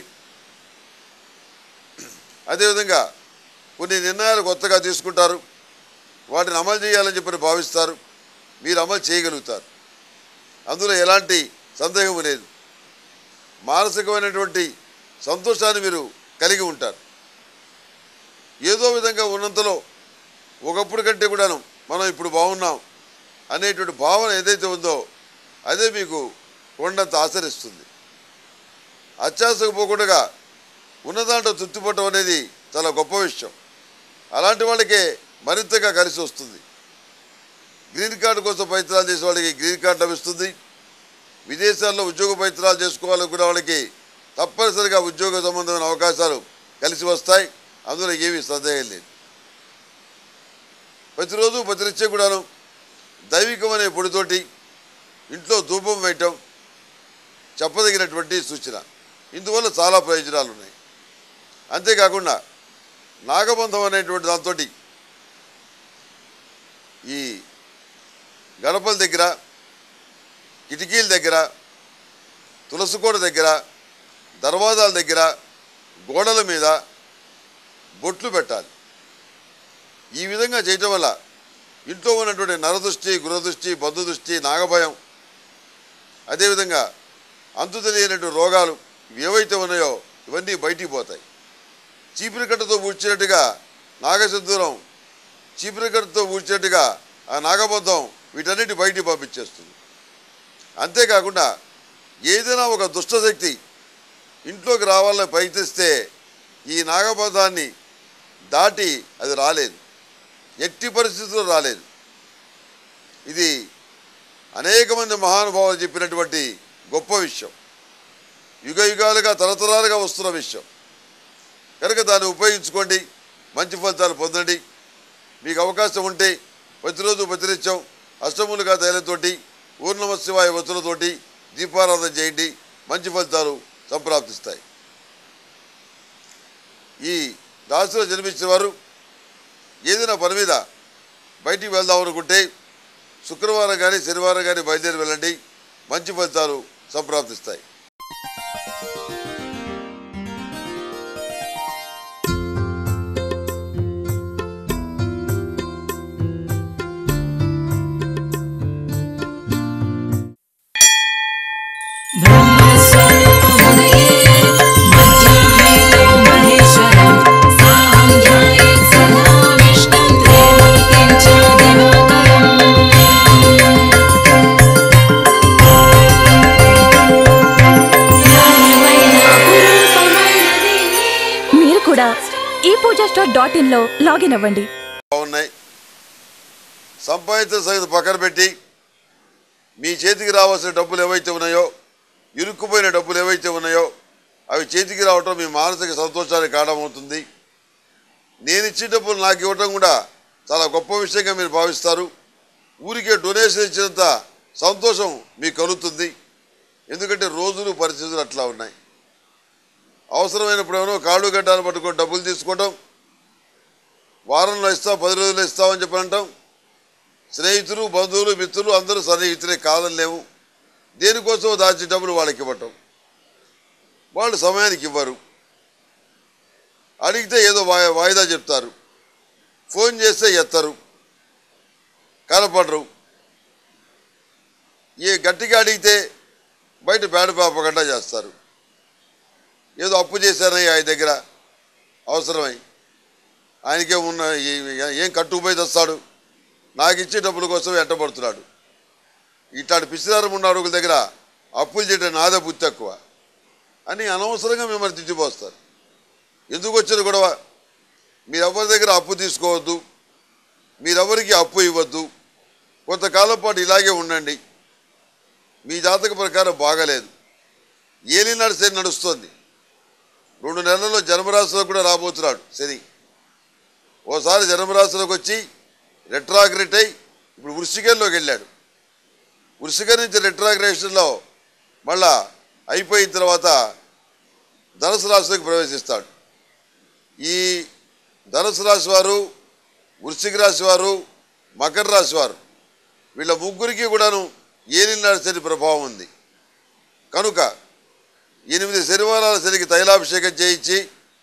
అదేవిధంగా కొన్ని నిర్ణయాలు కొత్తగా తీసుకుంటారు వాటిని అమలు చేయాలని చెప్పి భావిస్తారు మీరు అమలు చేయగలుగుతారు అందులో ఎలాంటి సందేహం లేదు మానసికమైనటువంటి సంతోషాన్ని మీరు కలిగి ఉంటారు ఏదో విధంగా ఉన్నంతలో ఒకప్పుడు కంటే కూడాను మనం ఇప్పుడు బాగున్నాం అనేటువంటి భావన ఏదైతే ఉందో అదే మీకు కొండంత ఆచరిస్తుంది అత్యాసకు పోకుండా ఉన్నదాంట్లో తృప్తిపడటం అనేది చాలా గొప్ప విషయం అలాంటి వాళ్ళకే మరింతగా కలిసి వస్తుంది గ్రీన్ కార్డు కోసం ప్రయత్నాలు చేసే వాళ్ళకి గ్రీన్ కార్డు లభిస్తుంది విదేశాల్లో ఉద్యోగ ప్రయత్నాలు చేసుకోవాలనుకునే వాళ్ళకి తప్పనిసరిగా ఉద్యోగ సంబంధమైన అవకాశాలు కలిసి వస్తాయి అందులో ఏమీ సందేహం లేదు ప్రతిరోజు ప్రతినిత్యం కూడాను దైవికమనే పొడితోటి ఇంట్లో ధూపం వేయటం చెప్పదగినటువంటి సూచన ఇందువల్ల చాలా ప్రయోజనాలు ఉన్నాయి అంతేకాకుండా నాగబంధం అనేటువంటి దాంతో ఈ గడపల దగ్గర కిటికీల దగ్గర తులసికోట దగ్గర దర్వాజాల దగ్గర గోడల మీద బొట్లు పెట్టాలి ఈ విధంగా చేయటం వల్ల ఇంట్లో ఉన్నటువంటి నరదృష్టి గృహదృష్టి బంధుదృష్టి నాగభయం అదేవిధంగా అంతు తెలియనటువంటి రోగాలు ఇవి ఏవైతే ఉన్నాయో ఇవన్నీ బయటికి పోతాయి చీపిరి కట్టతో ఊడ్చినట్టుగా నాగసింధూరం చీపిరి కట్టతో ఊడ్చినట్టుగా ఆ నాగబంధం వీటన్నిటి బయటికి పంపించేస్తుంది అంతేకాకుండా ఏదైనా ఒక దుష్టశక్తి ఇంట్లోకి రావాలని ప్రయత్నిస్తే ఈ నాగబంధాన్ని దాటి అది రాలేదు ఎట్టి పరిస్థితుల్లో రాలేదు ఇది అనేక మంది మహానుభావులు చెప్పినటువంటి గొప్ప విషయం యుగ యుగాలుగా తరతరాలుగా వస్తున్న విషయం కనుక దాన్ని ఉపయోగించుకోండి మంచి ఫలితాలు పొందండి మీకు అవకాశం ఉంటే ప్రతిరోజు ప్రతినిత్యం అష్టములుగా తైలంతోటి ఊర్ణమ శివాయ వత్తులతోటి దీపారాధన చేయండి మంచి ఫలితాలు సంప్రాప్తిస్తాయి ఈ రాశిలో జన్మించిన వారు ఏదైనా పని మీద బయటికి వెళ్దాం అనుకుంటే శుక్రవారం కానీ శనివారం కానీ బయలుదేరి వెళ్ళండి మంచి ఫలితాలు సంప్రాప్తిస్తాయి మీరు కూడా ఈ పూజా స్టోర్ డాట్ ఇన్లో లాగిన్ అవ్వండి బాగున్నాయి సంపాదించిన సగతి పక్కన పెట్టి మీ చేతికి రావాల్సిన డబ్బులు ఏవైతే ఉన్నాయో ఇరుక్కుపోయిన డబ్బులు ఏవైతే ఉన్నాయో అవి చేతికి రావటం మీ మానసిక సంతోషానికి కారణమవుతుంది నేను ఇచ్చిన డబ్బులు నాకు ఇవ్వటం కూడా చాలా గొప్ప విషయంగా మీరు భావిస్తారు ఊరికే డొనేషన్ ఇచ్చినంత సంతోషం మీకు కలుగుతుంది ఎందుకంటే రోజులు పరిస్థితులు అట్లా ఉన్నాయి అవసరమైనప్పుడు ఏమో కాళ్ళు గడ్డాలు పట్టుకొని డబ్బులు తీసుకోవడం వారంలో ఇస్తాం పది రోజులు ఇస్తామని చెప్పి అంటాం స్నేహితులు బంధువులు మిత్రులు అందరూ సన్నిహితులే కాదని లేవు దేనికోసం దాచి డబ్బులు వాళ్ళకి ఇవ్వటం వాళ్ళు సమయానికి ఇవ్వరు అడిగితే ఏదో వాయి వాయిదా చెప్తారు ఫోన్ చేస్తే ఎత్తరు కనపడరు ఏ గట్టిగా అడిగితే బయట పేడ పాపకుండా చేస్తారు ఏదో అప్పు చేశారని ఆయన దగ్గర అవసరమై ఆయనకే ఉన్న ఈ- ఏం కట్టుకుపోయి తెస్తాడు నాకు ఇచ్చే డబ్బుల కోసం ఎట్టబడుతున్నాడు ఇట్లాంటి పిసిరారం ఉన్న అడుగుల దగ్గర అప్పులు చేయడం నాదే బుద్ధి తక్కువ అని అనవసరంగా మిమ్మల్ని తిట్టిపోస్తారు ఎందుకు వచ్చిన గొడవ మీరెవరి దగ్గర అప్పు తీసుకోవద్దు మీరెవరికి అప్పు ఇవ్వద్దు కొంతకాలం పాటు ఇలాగే ఉండండి మీ జాతక ప్రకారం బాగలేదు ఏలినాడు శని నడుస్తుంది రెండు నెలల్లో జన్మరాశిలో కూడా రాబోతున్నాడు శని ఓసారి జన్మరాశిలోకి వచ్చి రెట్రాగ్రేట్ అయి ఇప్పుడు వృశ్చికంలోకి వెళ్ళాడు వృశ్చిక నుంచి రెట్రాగ్రేషన్లో మళ్ళా అయిపోయిన తర్వాత ధనుసు రాశిలోకి ప్రవేశిస్తాడు ఈ ధనుసు రాశి వారు వృశ్చిక రాశి వారు మకర రాశి వారు వీళ్ళ ముగ్గురికి కూడాను ఏలినాడు శని ప్రభావం ఉంది కనుక ఎనిమిది శనివారాల శనికి తైలాభిషేకం చేయించి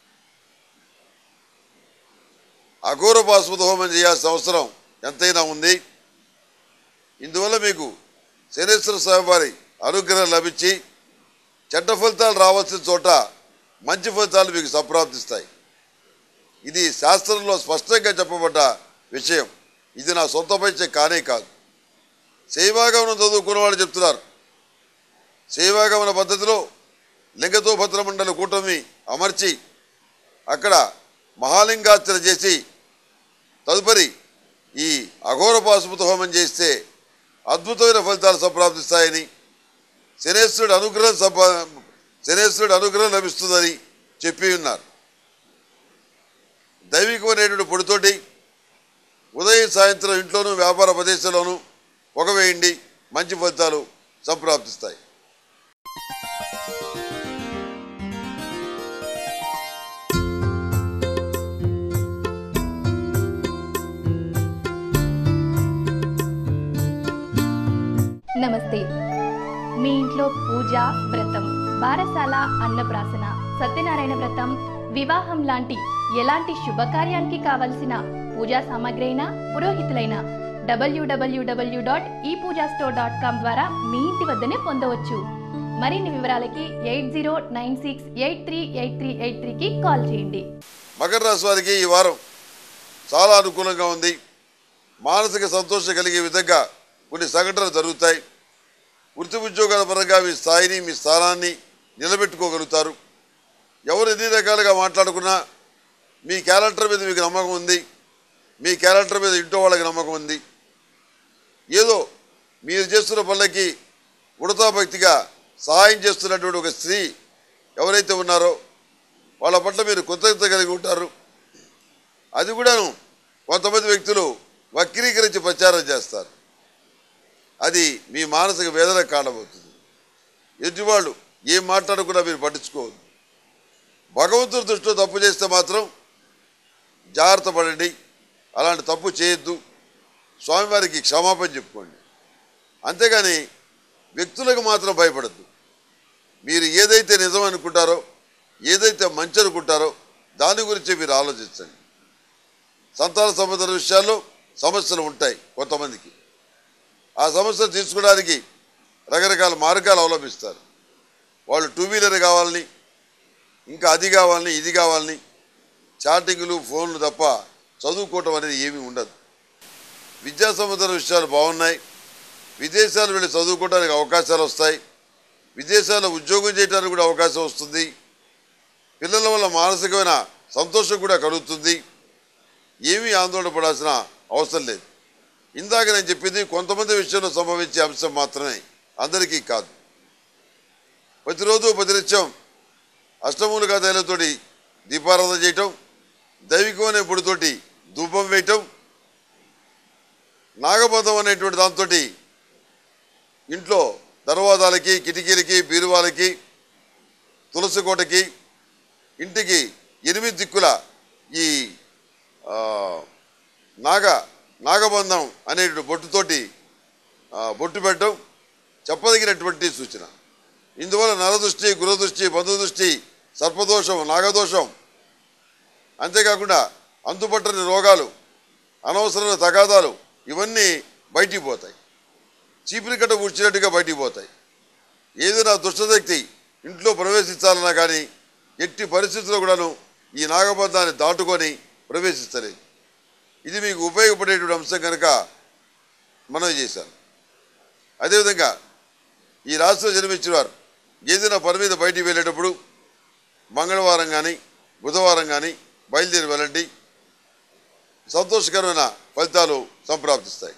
అఘోర పాశుపత హోమం చేయాల్సిన అవసరం ఎంతైనా ఉంది ఇందువల్ల మీకు శనేశ్వర స్వామి వారి అనుగ్రహం లభించి చెడ్డ ఫలితాలు రావాల్సిన చోట మంచి ఫలితాలు మీకు సంప్రాప్తిస్తాయి ఇది శాస్త్రంలో స్పష్టంగా చెప్పబడ్డ విషయం ఇది నా సొంత పరిచయం కానే కాదు సేవాగమనం చదువుకున్న వాళ్ళు చెప్తున్నారు సేవాగమన పద్ధతిలో లింగతో భద్రమండలి కూటమి అమర్చి అక్కడ మహాలింగార్చన చేసి తదుపరి ఈ అఘోర పాశుపత హోమం చేస్తే అద్భుతమైన ఫలితాలు సంప్రాప్తిస్తాయని శనేశ్వరుడు అనుగ్రహం సంపా శనేశ్వరుడు అనుగ్రహం లభిస్తుందని చెప్పి ఉన్నారు దైవికమైనటువంటి పొడితోటి ఉదయం సాయంత్రం ఇంట్లోనూ వ్యాపార ప్రదేశంలోనూ పొగ వేయండి మంచి ఫలితాలు సంప్రాప్తిస్తాయి నమస్తే మీ ఇంట్లో పూజ వ్రతం బారసాల అన్నప్రాసన సత్యనారాయణ వ్రతం వివాహం లాంటి ఎలాంటి శుభకార్యానికి కావలసిన పూజా సామాగ్రి అయినా పురోహితులైన డబ్ల్యూడబ్ల్యూడబ్ల్యూ డాట్ ఈ పూజా స్టోర్ డాట్ కామ్ ద్వారా మీ ఇంటి వద్దనే పొందవచ్చు మరిన్ని వివరాలకి eight zero nine six eight three eight three eight త్రీకి కాల్ చేయండి మకర రాశి వారికి ఈ వారం చాలా అనుకూలంగా ఉంది మానసిక సంతోషం కలిగే విధంగా కొన్ని సంఘటనలు జరుగుతాయి వృత్తి ఉద్యోగాల పరంగా మీ స్థాయిని మీ స్థానాన్ని నిలబెట్టుకోగలుగుతారు ఎవరు ఎన్ని రకాలుగా మాట్లాడుకున్నా మీ క్యారెక్టర్ మీద మీకు నమ్మకం ఉంది మీ క్యారెక్టర్ మీద ఇంట్లో వాళ్ళకి నమ్మకం ఉంది ఏదో మీరు చేస్తున్న పనులకి ఉడతా భక్తిగా సహాయం చేస్తున్నటువంటి ఒక స్త్రీ ఎవరైతే ఉన్నారో వాళ్ళ పట్ల మీరు కృతజ్ఞత కలిగి ఉంటారు అది కూడాను కొంతమంది వ్యక్తులు వక్రీకరించి ప్రచారం చేస్తారు అది మీ మానసిక వేదన కారణమవుతుంది ఎదుటివాళ్ళు ఏం మాట్లాడకుండా మీరు పట్టించుకోవద్దు భగవంతుడి దృష్టిలో తప్పు చేస్తే మాత్రం జాగ్రత్త పడండి అలాంటి తప్పు చేయొద్దు స్వామివారికి క్షమాపణ చెప్పుకోండి అంతేగాని వ్యక్తులకు మాత్రం భయపడద్దు మీరు ఏదైతే నిజం అనుకుంటారో ఏదైతే మంచి అనుకుంటారో దాని గురించి మీరు ఆలోచించండి సంతాన సంబంధ విషయాల్లో సమస్యలు ఉంటాయి కొంతమందికి ఆ సమస్యలు తీర్చుకోవడానికి రకరకాల మార్గాలు అవలంబిస్తారు వాళ్ళు టూ వీలర్ కావాలని ఇంకా అది కావాలని ఇది కావాలని చాటింగ్లు ఫోన్లు తప్ప చదువుకోవటం అనేది ఏమీ ఉండదు విద్యా సంబంధ విషయాలు బాగున్నాయి విదేశాలు వెళ్ళి చదువుకోవడానికి అవకాశాలు వస్తాయి విదేశాల్లో ఉద్యోగం చేయడానికి కూడా అవకాశం వస్తుంది పిల్లల వల్ల మానసికమైన సంతోషం కూడా కలుగుతుంది ఏమీ ఆందోళన పడాల్సిన అవసరం లేదు ఇందాక నేను చెప్పింది కొంతమంది విషయంలో సంభవించే అంశం మాత్రమే అందరికీ కాదు ప్రతిరోజు ప్రతినిత్యం అష్టమూలికా తైలతోటి దీపారాధన చేయటం దైవికమైన పొడితోటి ధూపం వేయటం నాగబంధం అనేటువంటి దాంతో ఇంట్లో దర్వాజాలకి కిటికీలకి బీరువాలకి తులసి కోటకి ఇంటికి ఎనిమిది దిక్కుల ఈ ఆ, నాగ నాగబంధం అనేటువంటి బొట్టుతోటి ఆ, బొట్టు పెట్టడం చెప్పదగినటువంటి సూచన ఇందువల్ల నరదృష్టి గురదృష్టి బంధుదృష్టి సర్పదోషం నాగదోషం అంతేకాకుండా అంతుపట్టని రోగాలు అనవసరమైన తగాదాలు ఇవన్నీ బయటికి పోతాయి చీపిరి కట్ట ఊడ్చినట్టుగా బయటికి పోతాయి ఏదైనా దుష్టశక్తి ఇంట్లో ప్రవేశించాలన్నా కానీ ఎట్టి పరిస్థితుల్లో కూడాను ఈ నాగబంధాన్ని దాటుకొని ప్రవేశిస్తలేదు ఇది మీకు ఉపయోగపడేటువంటి అంశం కనుక మనవి చేశాను అదేవిధంగా ఈ రాశిలో జన్మించిన వారు ఏదైనా పని మీద బయటికి వెళ్ళేటప్పుడు మంగళవారం కానీ బుధవారం కానీ బయలుదేరి వెళ్ళండి సంతోషకరమైన ఫలితాలు సంప్రాప్తిస్తాయి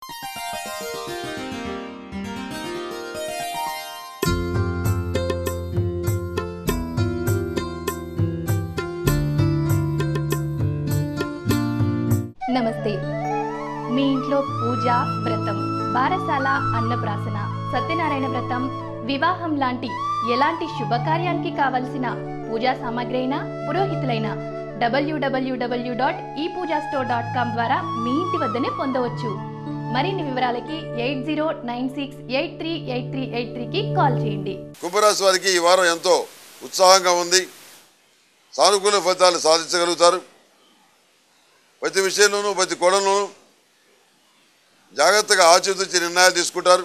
నమస్తే మీ ఇంట్లో పూజ వ్రతం బారసాల అన్నప్రాసన సత్యనారాయణ వ్రతం వివాహం లాంటి ఎలాంటి శుభకార్యానికి కావలసిన పూజా సామాగ్రి అయినా పురోహితులైన డబ్ల్యూడబ్ల్యూడబ్ల్యూ డాట్ ఈ పూజా స్టోర్ డాట్ కామ్ ద్వారా మీ ఇంటి వద్దనే పొందవచ్చు మరిన్ని వివరాలకి eight zero nine six eight three eight three eight త్రీకి కాల్ చేయండి కుంభరాశి వారికి ఈ వారం ఎంతో ఉత్సాహంగా ఉంది సానుకూల ఫలితాలు సాధించగలుగుతారు ప్రతి విషయంలోనూ ప్రతి కోణంలోనూ జాగ్రత్తగా ఆచితూచి నిర్ణయాలు తీసుకుంటారు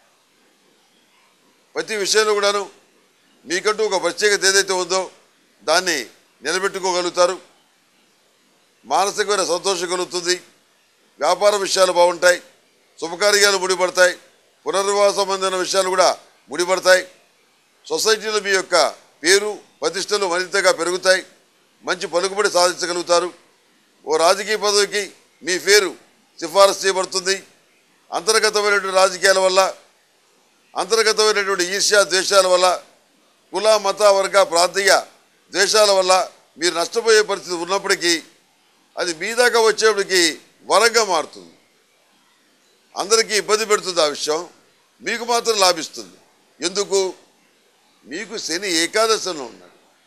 ప్రతి విషయంలో కూడాను మీకంటూ ఒక ప్రత్యేకత ఏదైతే ఉందో దాన్ని నిలబెట్టుకోగలుగుతారు మానసికమైన సంతోషం కలుగుతుంది వ్యాపార విషయాలు బాగుంటాయి శుభకార్యాలు ముడిపడతాయి పునర్వివాహ సంబంధమైన విషయాలు కూడా ముడిపడతాయి సొసైటీలో మీ యొక్క పేరు ప్రతిష్టలు మరింతగా పెరుగుతాయి మంచి పలుకుబడి సాధించగలుగుతారు ఓ రాజకీయ పదవికి మీ పేరు సిఫారసు చేయబడుతుంది అంతర్గతమైనటువంటి రాజకీయాల వల్ల అంతర్గతమైనటువంటి ఈర్ష్యా ద్వేషాల వల్ల కుల మత వర్గ ప్రాంతీయ ద్వేషాల వల్ల మీరు నష్టపోయే పరిస్థితి ఉన్నప్పటికీ అది మీ దాకా వచ్చేప్పటికి వరంగా మారుతుంది అందరికీ ఇబ్బంది పెడుతుంది ఆ విషయం మీకు మాత్రం లాభిస్తుంది ఎందుకు మీకు శని ఏకాదశంలో ఉన్నాడు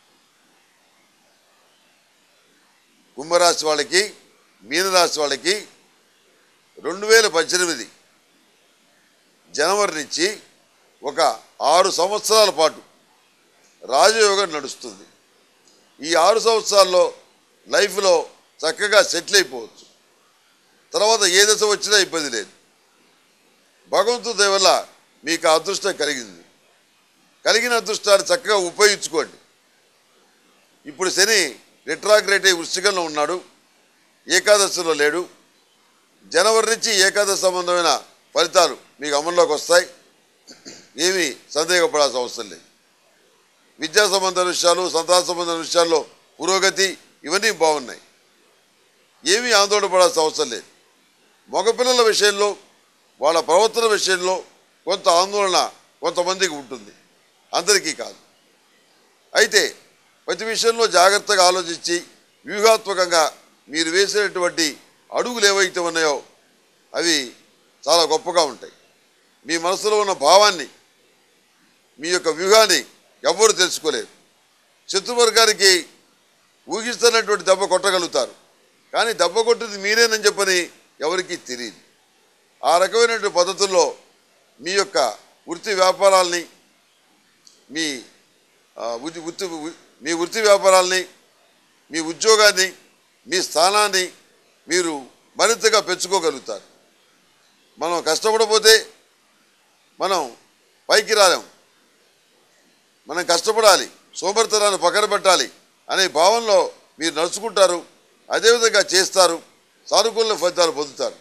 కుంభరాశి వాళ్ళకి మీనరాశి వాళ్ళకి రెండు వేల పద్దెనిమిది జనవరి నుంచి ఒక ఆరు సంవత్సరాల పాటు రాజయోగం నడుస్తుంది ఈ ఆరు సంవత్సరాల్లో లైఫ్లో చక్కగా సెటిల్ అయిపోవచ్చు తర్వాత ఏ దశ వచ్చినా ఇబ్బంది లేదు భగవంతుడి దయ వల్ల మీకు ఆ అదృష్టం కలిగింది కలిగిన అదృష్టాన్ని చక్కగా ఉపయోగించుకోండి ఇప్పుడు శని రిట్రాగ్రేట్ అయి వృశ్చికంలో ఉన్నాడు ఏకాదశిలో లేడు జనవరి నుంచి ఏకాదశి సంబంధమైన ఫలితాలు మీకు అమల్లోకి వస్తాయి ఏమీ సందేహపడాల్సిన అవసరం లేదు విద్యా సంబంధ విషయాలు సంతాన సంబంధ విషయాల్లో పురోగతి ఇవన్నీ బాగున్నాయి ఏమీ ఆందోళన పడాల్సిన అవసరం లేదు మగపిల్లల విషయంలో వాళ్ళ ప్రవర్తన విషయంలో కొంత ఆందోళన కొంతమందికి ఉంటుంది అందరికీ కాదు అయితే ప్రతి విషయంలో జాగ్రత్తగా ఆలోచించి వ్యూహాత్మకంగా మీరు వేసినటువంటి అడుగులు ఏవైతే ఉన్నాయో అవి చాలా గొప్పగా ఉంటాయి మీ మనసులో ఉన్న భావాన్ని మీ యొక్క వ్యూహాన్ని ఎవ్వరు తెలుసుకోలేరు శత్రువర్గానికి ఊహిస్తున్నటువంటి దెబ్బ కొట్టగలుగుతారు కానీ దెబ్బ కొట్టింది మీరేనని చెప్పని ఎవరికీ తెలియదు ఆ రకమైనటువంటి పద్ధతుల్లో మీ యొక్క వృత్తి వ్యాపారాల్ని మీ ఆ, వృత్తి వృత్తి మీ వృత్తి వ్యాపారాల్ని మీ ఉద్యోగాన్ని మీ స్థానాన్ని మీరు మరింతగా పెంచుకోగలుగుతారు మనం కష్టపడపోతే మనం పైకి రాలేం మనం కష్టపడాలి సోమరితనాన్ని పక్కన పెట్టాలి అనే భావనలో మీరు నడుచుకుంటారు అదేవిధంగా చేస్తారు సానుకూల ఫలితాలు పొందుతారు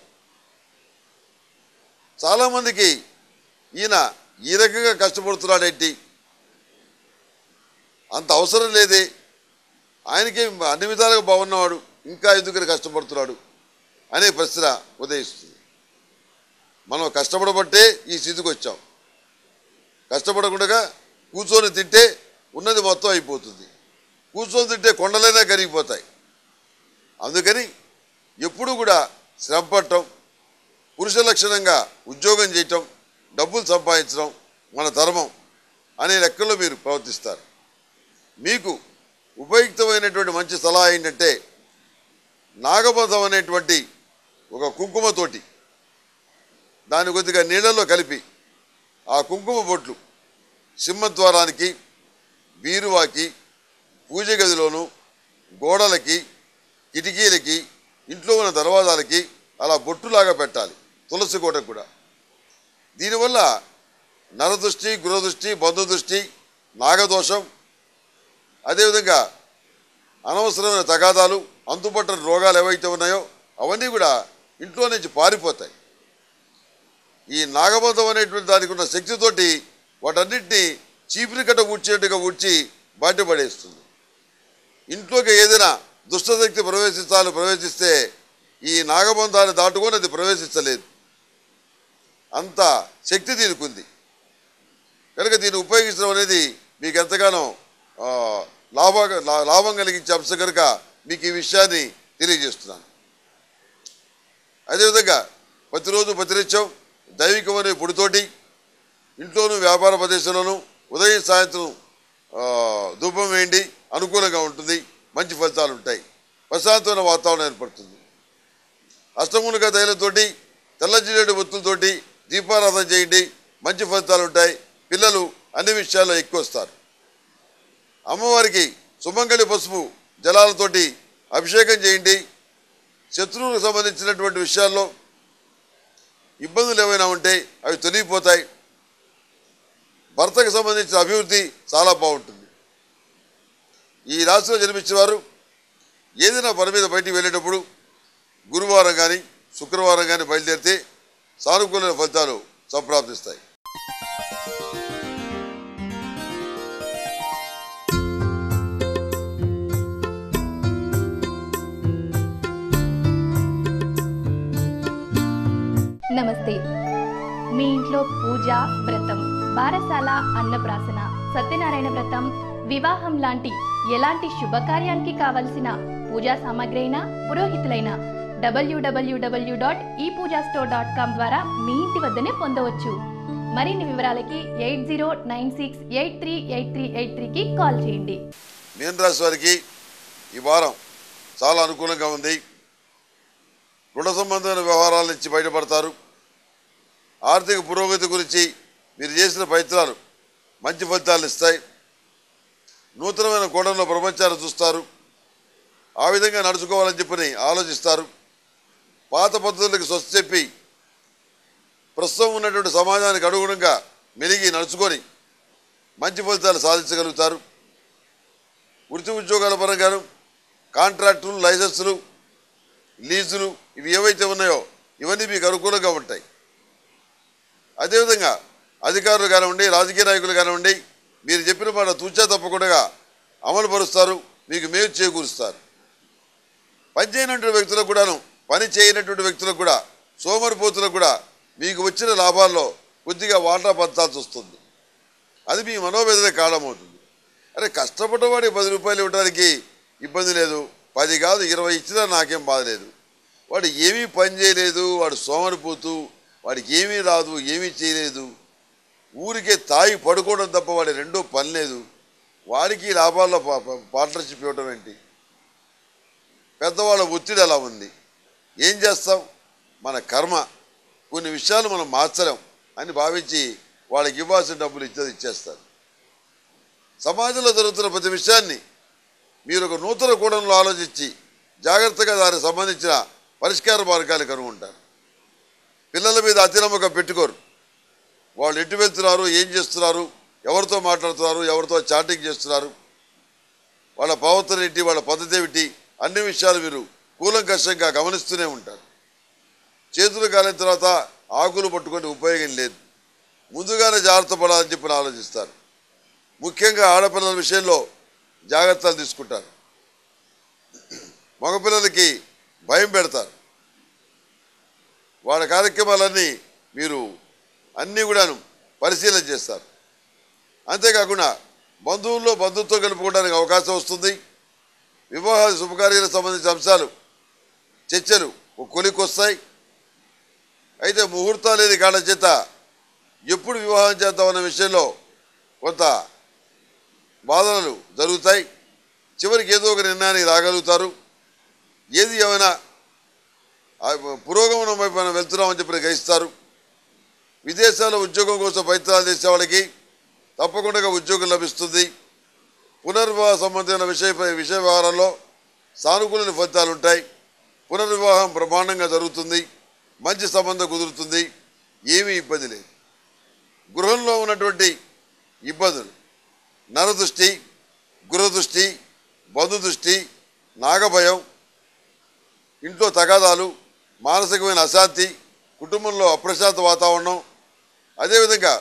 చాలామందికి ఈయన ఈ రకంగా కష్టపడుతున్నాడేంటి అంత అవసరం లేదే ఆయనకే అన్ని విధాలుగా బాగున్నవాడు ఇంకా ఎందుకని కష్టపడుతున్నాడు అనే ప్రశ్న ఉదయిస్తుంది మనం కష్టపడబట్టే ఈ స్థితికి వచ్చాం కష్టపడకుండా కూర్చొని తింటే ఉన్నది మొత్తం అయిపోతుంది కూర్చొని తింటే కొండలైనా కరిగిపోతాయి అందుకని ఎప్పుడు కూడా శ్రమ పడటం పురుష లక్షణంగా ఉద్యోగం చేయటం డబ్బులు సంపాదించడం మన ధర్మం అనే లెక్కల్లో మీరు ప్రవర్తిస్తారు మీకు ఉపయుక్తమైనటువంటి మంచి సలహా ఏంటంటే నాగబంధం అనేటువంటి ఒక కుంకుమతోటి దాని కొద్దిగా నీళ్ళలో కలిపి ఆ కుంకుమ బొట్లు సింహద్వారానికి బీరువాకి పూజ గదిలోను గోడలకి కిటికీలకి ఇంట్లో ఉన్న దర్వాజాలకి అలా బొట్టులాగా పెట్టాలి తులసి కోట కూడా దీనివల్ల నరదృష్టి గృహదృష్టి బంధుదృష్టి నాగదోషం అదేవిధంగా అనవసరమైన తగాదాలు అంతుపట్టని రోగాలు ఏవైతే ఉన్నాయో అవన్నీ కూడా ఇంట్లో నుంచి పారిపోతాయి ఈ నాగబంధం అనేటువంటి దానికి ఉన్న శక్తితోటి వాటన్నిటిని చీపిరి కట్ట ఊడ్చేట్టుగా ఊడ్చి బయటపడేస్తుంది ఇంట్లోకి ఏదైనా దుష్టశక్తి ప్రవేశించాలి ప్రవేశిస్తే ఈ నాగబంధాన్ని దాటుకొని అది ప్రవేశించలేదు అంత శక్తి దీనికి ఉంది కనుక దీన్ని ఉపయోగించడం అనేది మీకు ఎంతగానో ఆ, లాభ లా- లాభం కలిగించే అంశం కనుక మీకు ఈ విషయాన్ని తెలియజేస్తున్నాను అదేవిధంగా ప్రతిరోజు ప్రతినిత్యం దైవికమనే పొడితోటి ఇంట్లోనూ వ్యాపార ప్రదేశంలోనూ ఉదయం సాయంత్రం ఆ, ధూపం వేయండి అనుకూలంగా ఉంటుంది మంచి ఫలితాలు ఉంటాయి ప్రశాంతమైన వాతావరణం ఏర్పడుతుంది అష్టములుగా తైలంతోటి తెల్ల జిల్లేడు ఒత్తులతోటి దీపారాధన చేయండి మంచి ఫలితాలు ఉంటాయి పిల్లలు అన్ని విషయాల్లో ఎక్కువ వస్తారు అమ్మవారికి సుమంగళి పసుపు జలాలతోటి అభిషేకం చేయండి శత్రువులకు సంబంధించినటువంటి విషయాల్లో ఇబ్బందులు ఏమైనా ఉంటే అవి తొలగిపోతాయి భర్తకు సంబంధించిన అభివృద్ధి చాలా బాగుంటుంది ఈ రాశిలో జన్మించిన వారు ఏదైనా పని మీద బయటికి వెళ్ళేటప్పుడు గురువారం కానీ శుక్రవారం కానీ బయలుదేరితే సానుకూలమైన ఫలితాలు సంప్రాప్తిస్తాయి నమస్తే మీ ఇంట్లో పూజ వ్రతం బారసాల అన్నప్రాసన సత్యనారాయణ వ్రతం వివాహం లాంటి ఎలాంటి శుభకార్యానికి కావలసిన పూజా సామాగ్రి అయినా పురోహితులైన డబ్ల్యూడబ్ల్యూడబ్ల్యూ డాట్ ఈ పూజా స్టోర్ డాట్ కామ్ ద్వారా మీ ఇంటి వద్దనే పొందవచ్చు మరిన్ని వివరాలకి eight zero nine six eight three eight three eight త్రీకి కాల్ చేయండి మీన రాశి వారికి ఈ వారం చాలా అనుకూలంగా ఉంది రుణ సంబంధమైన వ్యవహారాల నుంచి బయటపడతారు ఆర్థిక పురోగతి గురించి మీరు చేసిన ప్రయత్నాలు మంచి ఫలితాలు ఇస్తాయి నూతనమైన కోణంలో ప్రపంచాన్ని చూస్తారు ఆ విధంగా నడుచుకోవాలని చెప్పని ఆలోచిస్తారు పాత పద్ధతులకు స్వస్థ చెప్పి ప్రస్తుతం ఉన్నటువంటి సమాజానికి అనుగుణంగా మెలిగి నడుచుకొని మంచి ఫలితాలు సాధించగలుగుతారు వృత్తి ఉద్యోగాల పరంగాను కాంట్రాక్టులు లైసెన్సులు లీజులు ఇవి ఏవైతే ఉన్నాయో ఇవన్నీ మీకు అనుకూలంగా ఉంటాయి అదేవిధంగా అధికారులు కానివ్వండి రాజకీయ నాయకులు కానివ్వండి మీరు చెప్పిన మాట తూచా తప్పకుండా అమలు పరుస్తారు మీకు మేలు చేకూరుస్తారు పని చేయనటువంటి వ్యక్తులకు కూడాను పని చేయనటువంటి వ్యక్తులకు కూడా సోమరిపోతులకు కూడా మీకు వచ్చిన లాభాల్లో కొద్దిగా వాటా పంచాల్సి వస్తుంది అది మీ మనోవేదన కారణమవుతుంది అరే కష్టపడ్డవాడికి పది రూపాయలు ఇవ్వడానికి ఇబ్బంది లేదు పది కాదు ఇరవై ఇచ్చినా నాకేం బాధ లేదు వాడు ఏమీ పని చేయలేదు వాడు సోమరిపోతూ వాడికి ఏమీ రాదు ఏమీ చేయలేదు ఊరికే తాగి పడుకోవడం తప్ప వాడి రెండో పని లేదు వాడికి ఈ లాభాల్లో పా- పా- పార్ట్నర్షిప్ ఇవ్వడం ఏంటి పెద్దవాళ్ళ ఒత్తిడి అలా ఉంది ఏం చేస్తాం మన కర్మ కొన్ని విషయాలు మనం మార్చలేం అని భావించి వాళ్ళకి ఇవ్వాల్సిన డబ్బులు ఇచ్చేది ఇచ్చేస్తారు సమాజంలో జరుగుతున్న ప్రతి విషయాన్ని మీరు ఒక నూతన కోణంలో ఆలోచించి జాగ్రత్తగా దానికి సంబంధించిన పరిష్కార మార్గాలు కనుగొంటారు పిల్లల మీద అతి నమ్మకం పెట్టుకోరు వాళ్ళు ఎటు వెళ్తున్నారు ఏం చేస్తున్నారు ఎవరితో మాట్లాడుతున్నారు ఎవరితో చాటింగ్ చేస్తున్నారు వాళ్ళ ప్రవర్తన ఏంటి వాళ్ళ పద్ధతి ఏమిటి అన్ని విషయాలు మీరు కూలంకషంగా గమనిస్తూనే ఉంటారు చేతులు కాలిన తర్వాత ఆకులు పట్టుకొని ఉపయోగం లేదు ముందుగానే జాగ్రత్త పడాలని చెప్పి ఆలోచిస్తారు ముఖ్యంగా ఆడపిల్లల విషయంలో జాగ్రత్తలు తీసుకుంటారు మగపిల్లలకి భయం పెడతారు వాళ్ళ కార్యక్రమాలన్నీ మీరు అన్నీ కూడాను పరిశీలన చేస్తారు అంతేకాకుండా బంధువుల్లో బంధుత్వం కలుపుకోవడానికి అవకాశం వస్తుంది వివాహ శుభకార్యాలకు సంబంధించిన అంశాలు చర్చలు ఒక కొలికి వస్తాయి అయితే ముహూర్తాలు లేని కాళ్ళ చేత ఎప్పుడు వివాహం చేద్దామన్న విషయంలో కొంత బాధలు జరుగుతాయి చివరికి ఏదో ఒక నిర్ణయానికి రాగలుగుతారు ఏది ఏమైనా ఆ పురోగమనం వైపు మనం వెళ్తున్నామని చెప్పి గ్రహిస్తారు విదేశాల్లో ఉద్యోగం కోసం ప్రయత్నాలు చేసే వాళ్ళకి తప్పకుండా ఉద్యోగం లభిస్తుంది పునర్వివాహ సంబంధమైన విషయ విషయ వ్యవహారాల్లో సానుకూల ఫలితాలు ఉంటాయి పునర్వివాహం బ్రహ్మాండంగా జరుగుతుంది మంచి సంబంధం కుదురుతుంది ఏమీ ఇబ్బంది లేదు గృహంలో ఉన్నటువంటి ఇబ్బందులు నరదృష్టి గృహదృష్టి బంధుదృష్టి నాగభయం ఇంట్లో తగాదాలు మానసికమైన అశాంతి కుటుంబంలో అప్రశాంత వాతావరణం అదేవిధంగా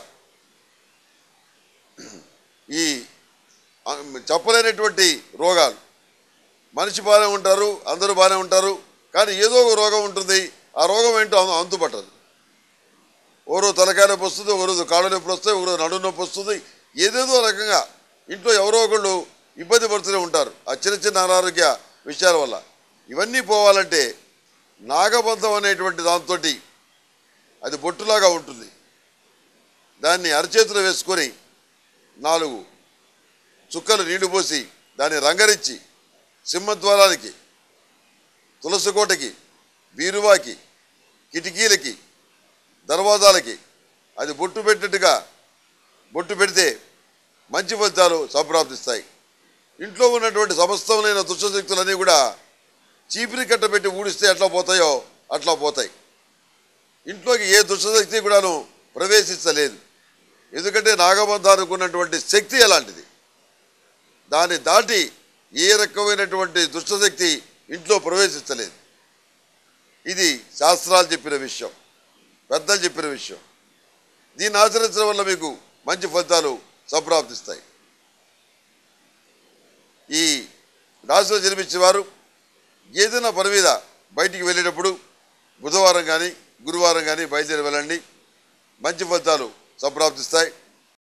ఈ ఆ, చెప్పలేనటువంటి రోగాలు మనిషి బాగానే ఉంటారు అందరూ బాగానే ఉంటారు కానీ ఏదో ఒక రోగం ఉంటుంది ఆ రోగం ఏంటో అం- అంతుపట్టదు ఓ రోజు తలకాయ నొప్పి వస్తుంది ఒక రోజు కాళ్ళ నొప్పి వస్తాయి ఒక రోజు నడుము నొప్పి వస్తుంది ఏదేదో రకంగా ఇంట్లో ఎవరో ఒకళ్ళు ఇబ్బంది పడుతూనే ఉంటారు ఆ చిన్న చిన్న అనారోగ్య విషయాల వల్ల ఇవన్నీ పోవాలంటే నాగబంధం అనేటువంటి దాంతో అది బొట్టులాగా ఉంటుంది దాన్ని అరచేతిలో వేసుకొని నాలుగు చుక్కలు నీళ్లు పోసి దాన్ని రంగరించి సింహద్వారానికి తులసి కోటకి బీరువాకి కిటికీలకి దర్వాజాలకి అది బొట్టు పెట్టినట్టుగా బొట్టు పెడితే మంచి ఫలితాలు సంప్రాప్తిస్తాయి ఇంట్లో ఉన్నటువంటి సమస్తమైన దుష్టశక్తులన్నీ కూడా చీపిరి కట్ట పెట్టి ఊడిస్తే ఎట్లా పోతాయో అట్లా పోతాయి ఇంట్లోకి ఏ దుష్టశక్తి కూడాను ప్రవేశించలేదు ఎందుకంటే నాగబంధానికి ఉన్నటువంటి శక్తి ఎలాంటిది దాన్ని దాటి ఏ రకమైనటువంటి దుష్టశక్తి ఇంట్లో ప్రవేశించలేదు ఇది శాస్త్రాలు చెప్పిన విషయం పెద్దలు చెప్పిన విషయం దీన్ని ఆచరించడం వల్ల మీకు మంచి ఫలితాలు సంప్రాప్తిస్తాయి ఈ రాశిలో జన్మించేవారు ఏదైనా పని మీద బయటికి వెళ్ళేటప్పుడు బుధవారం కానీ గురువారం కానీ బయలుదేరి వెళ్ళండి మంచి ఫలితాలు సంప్రాప్తిస్తాయి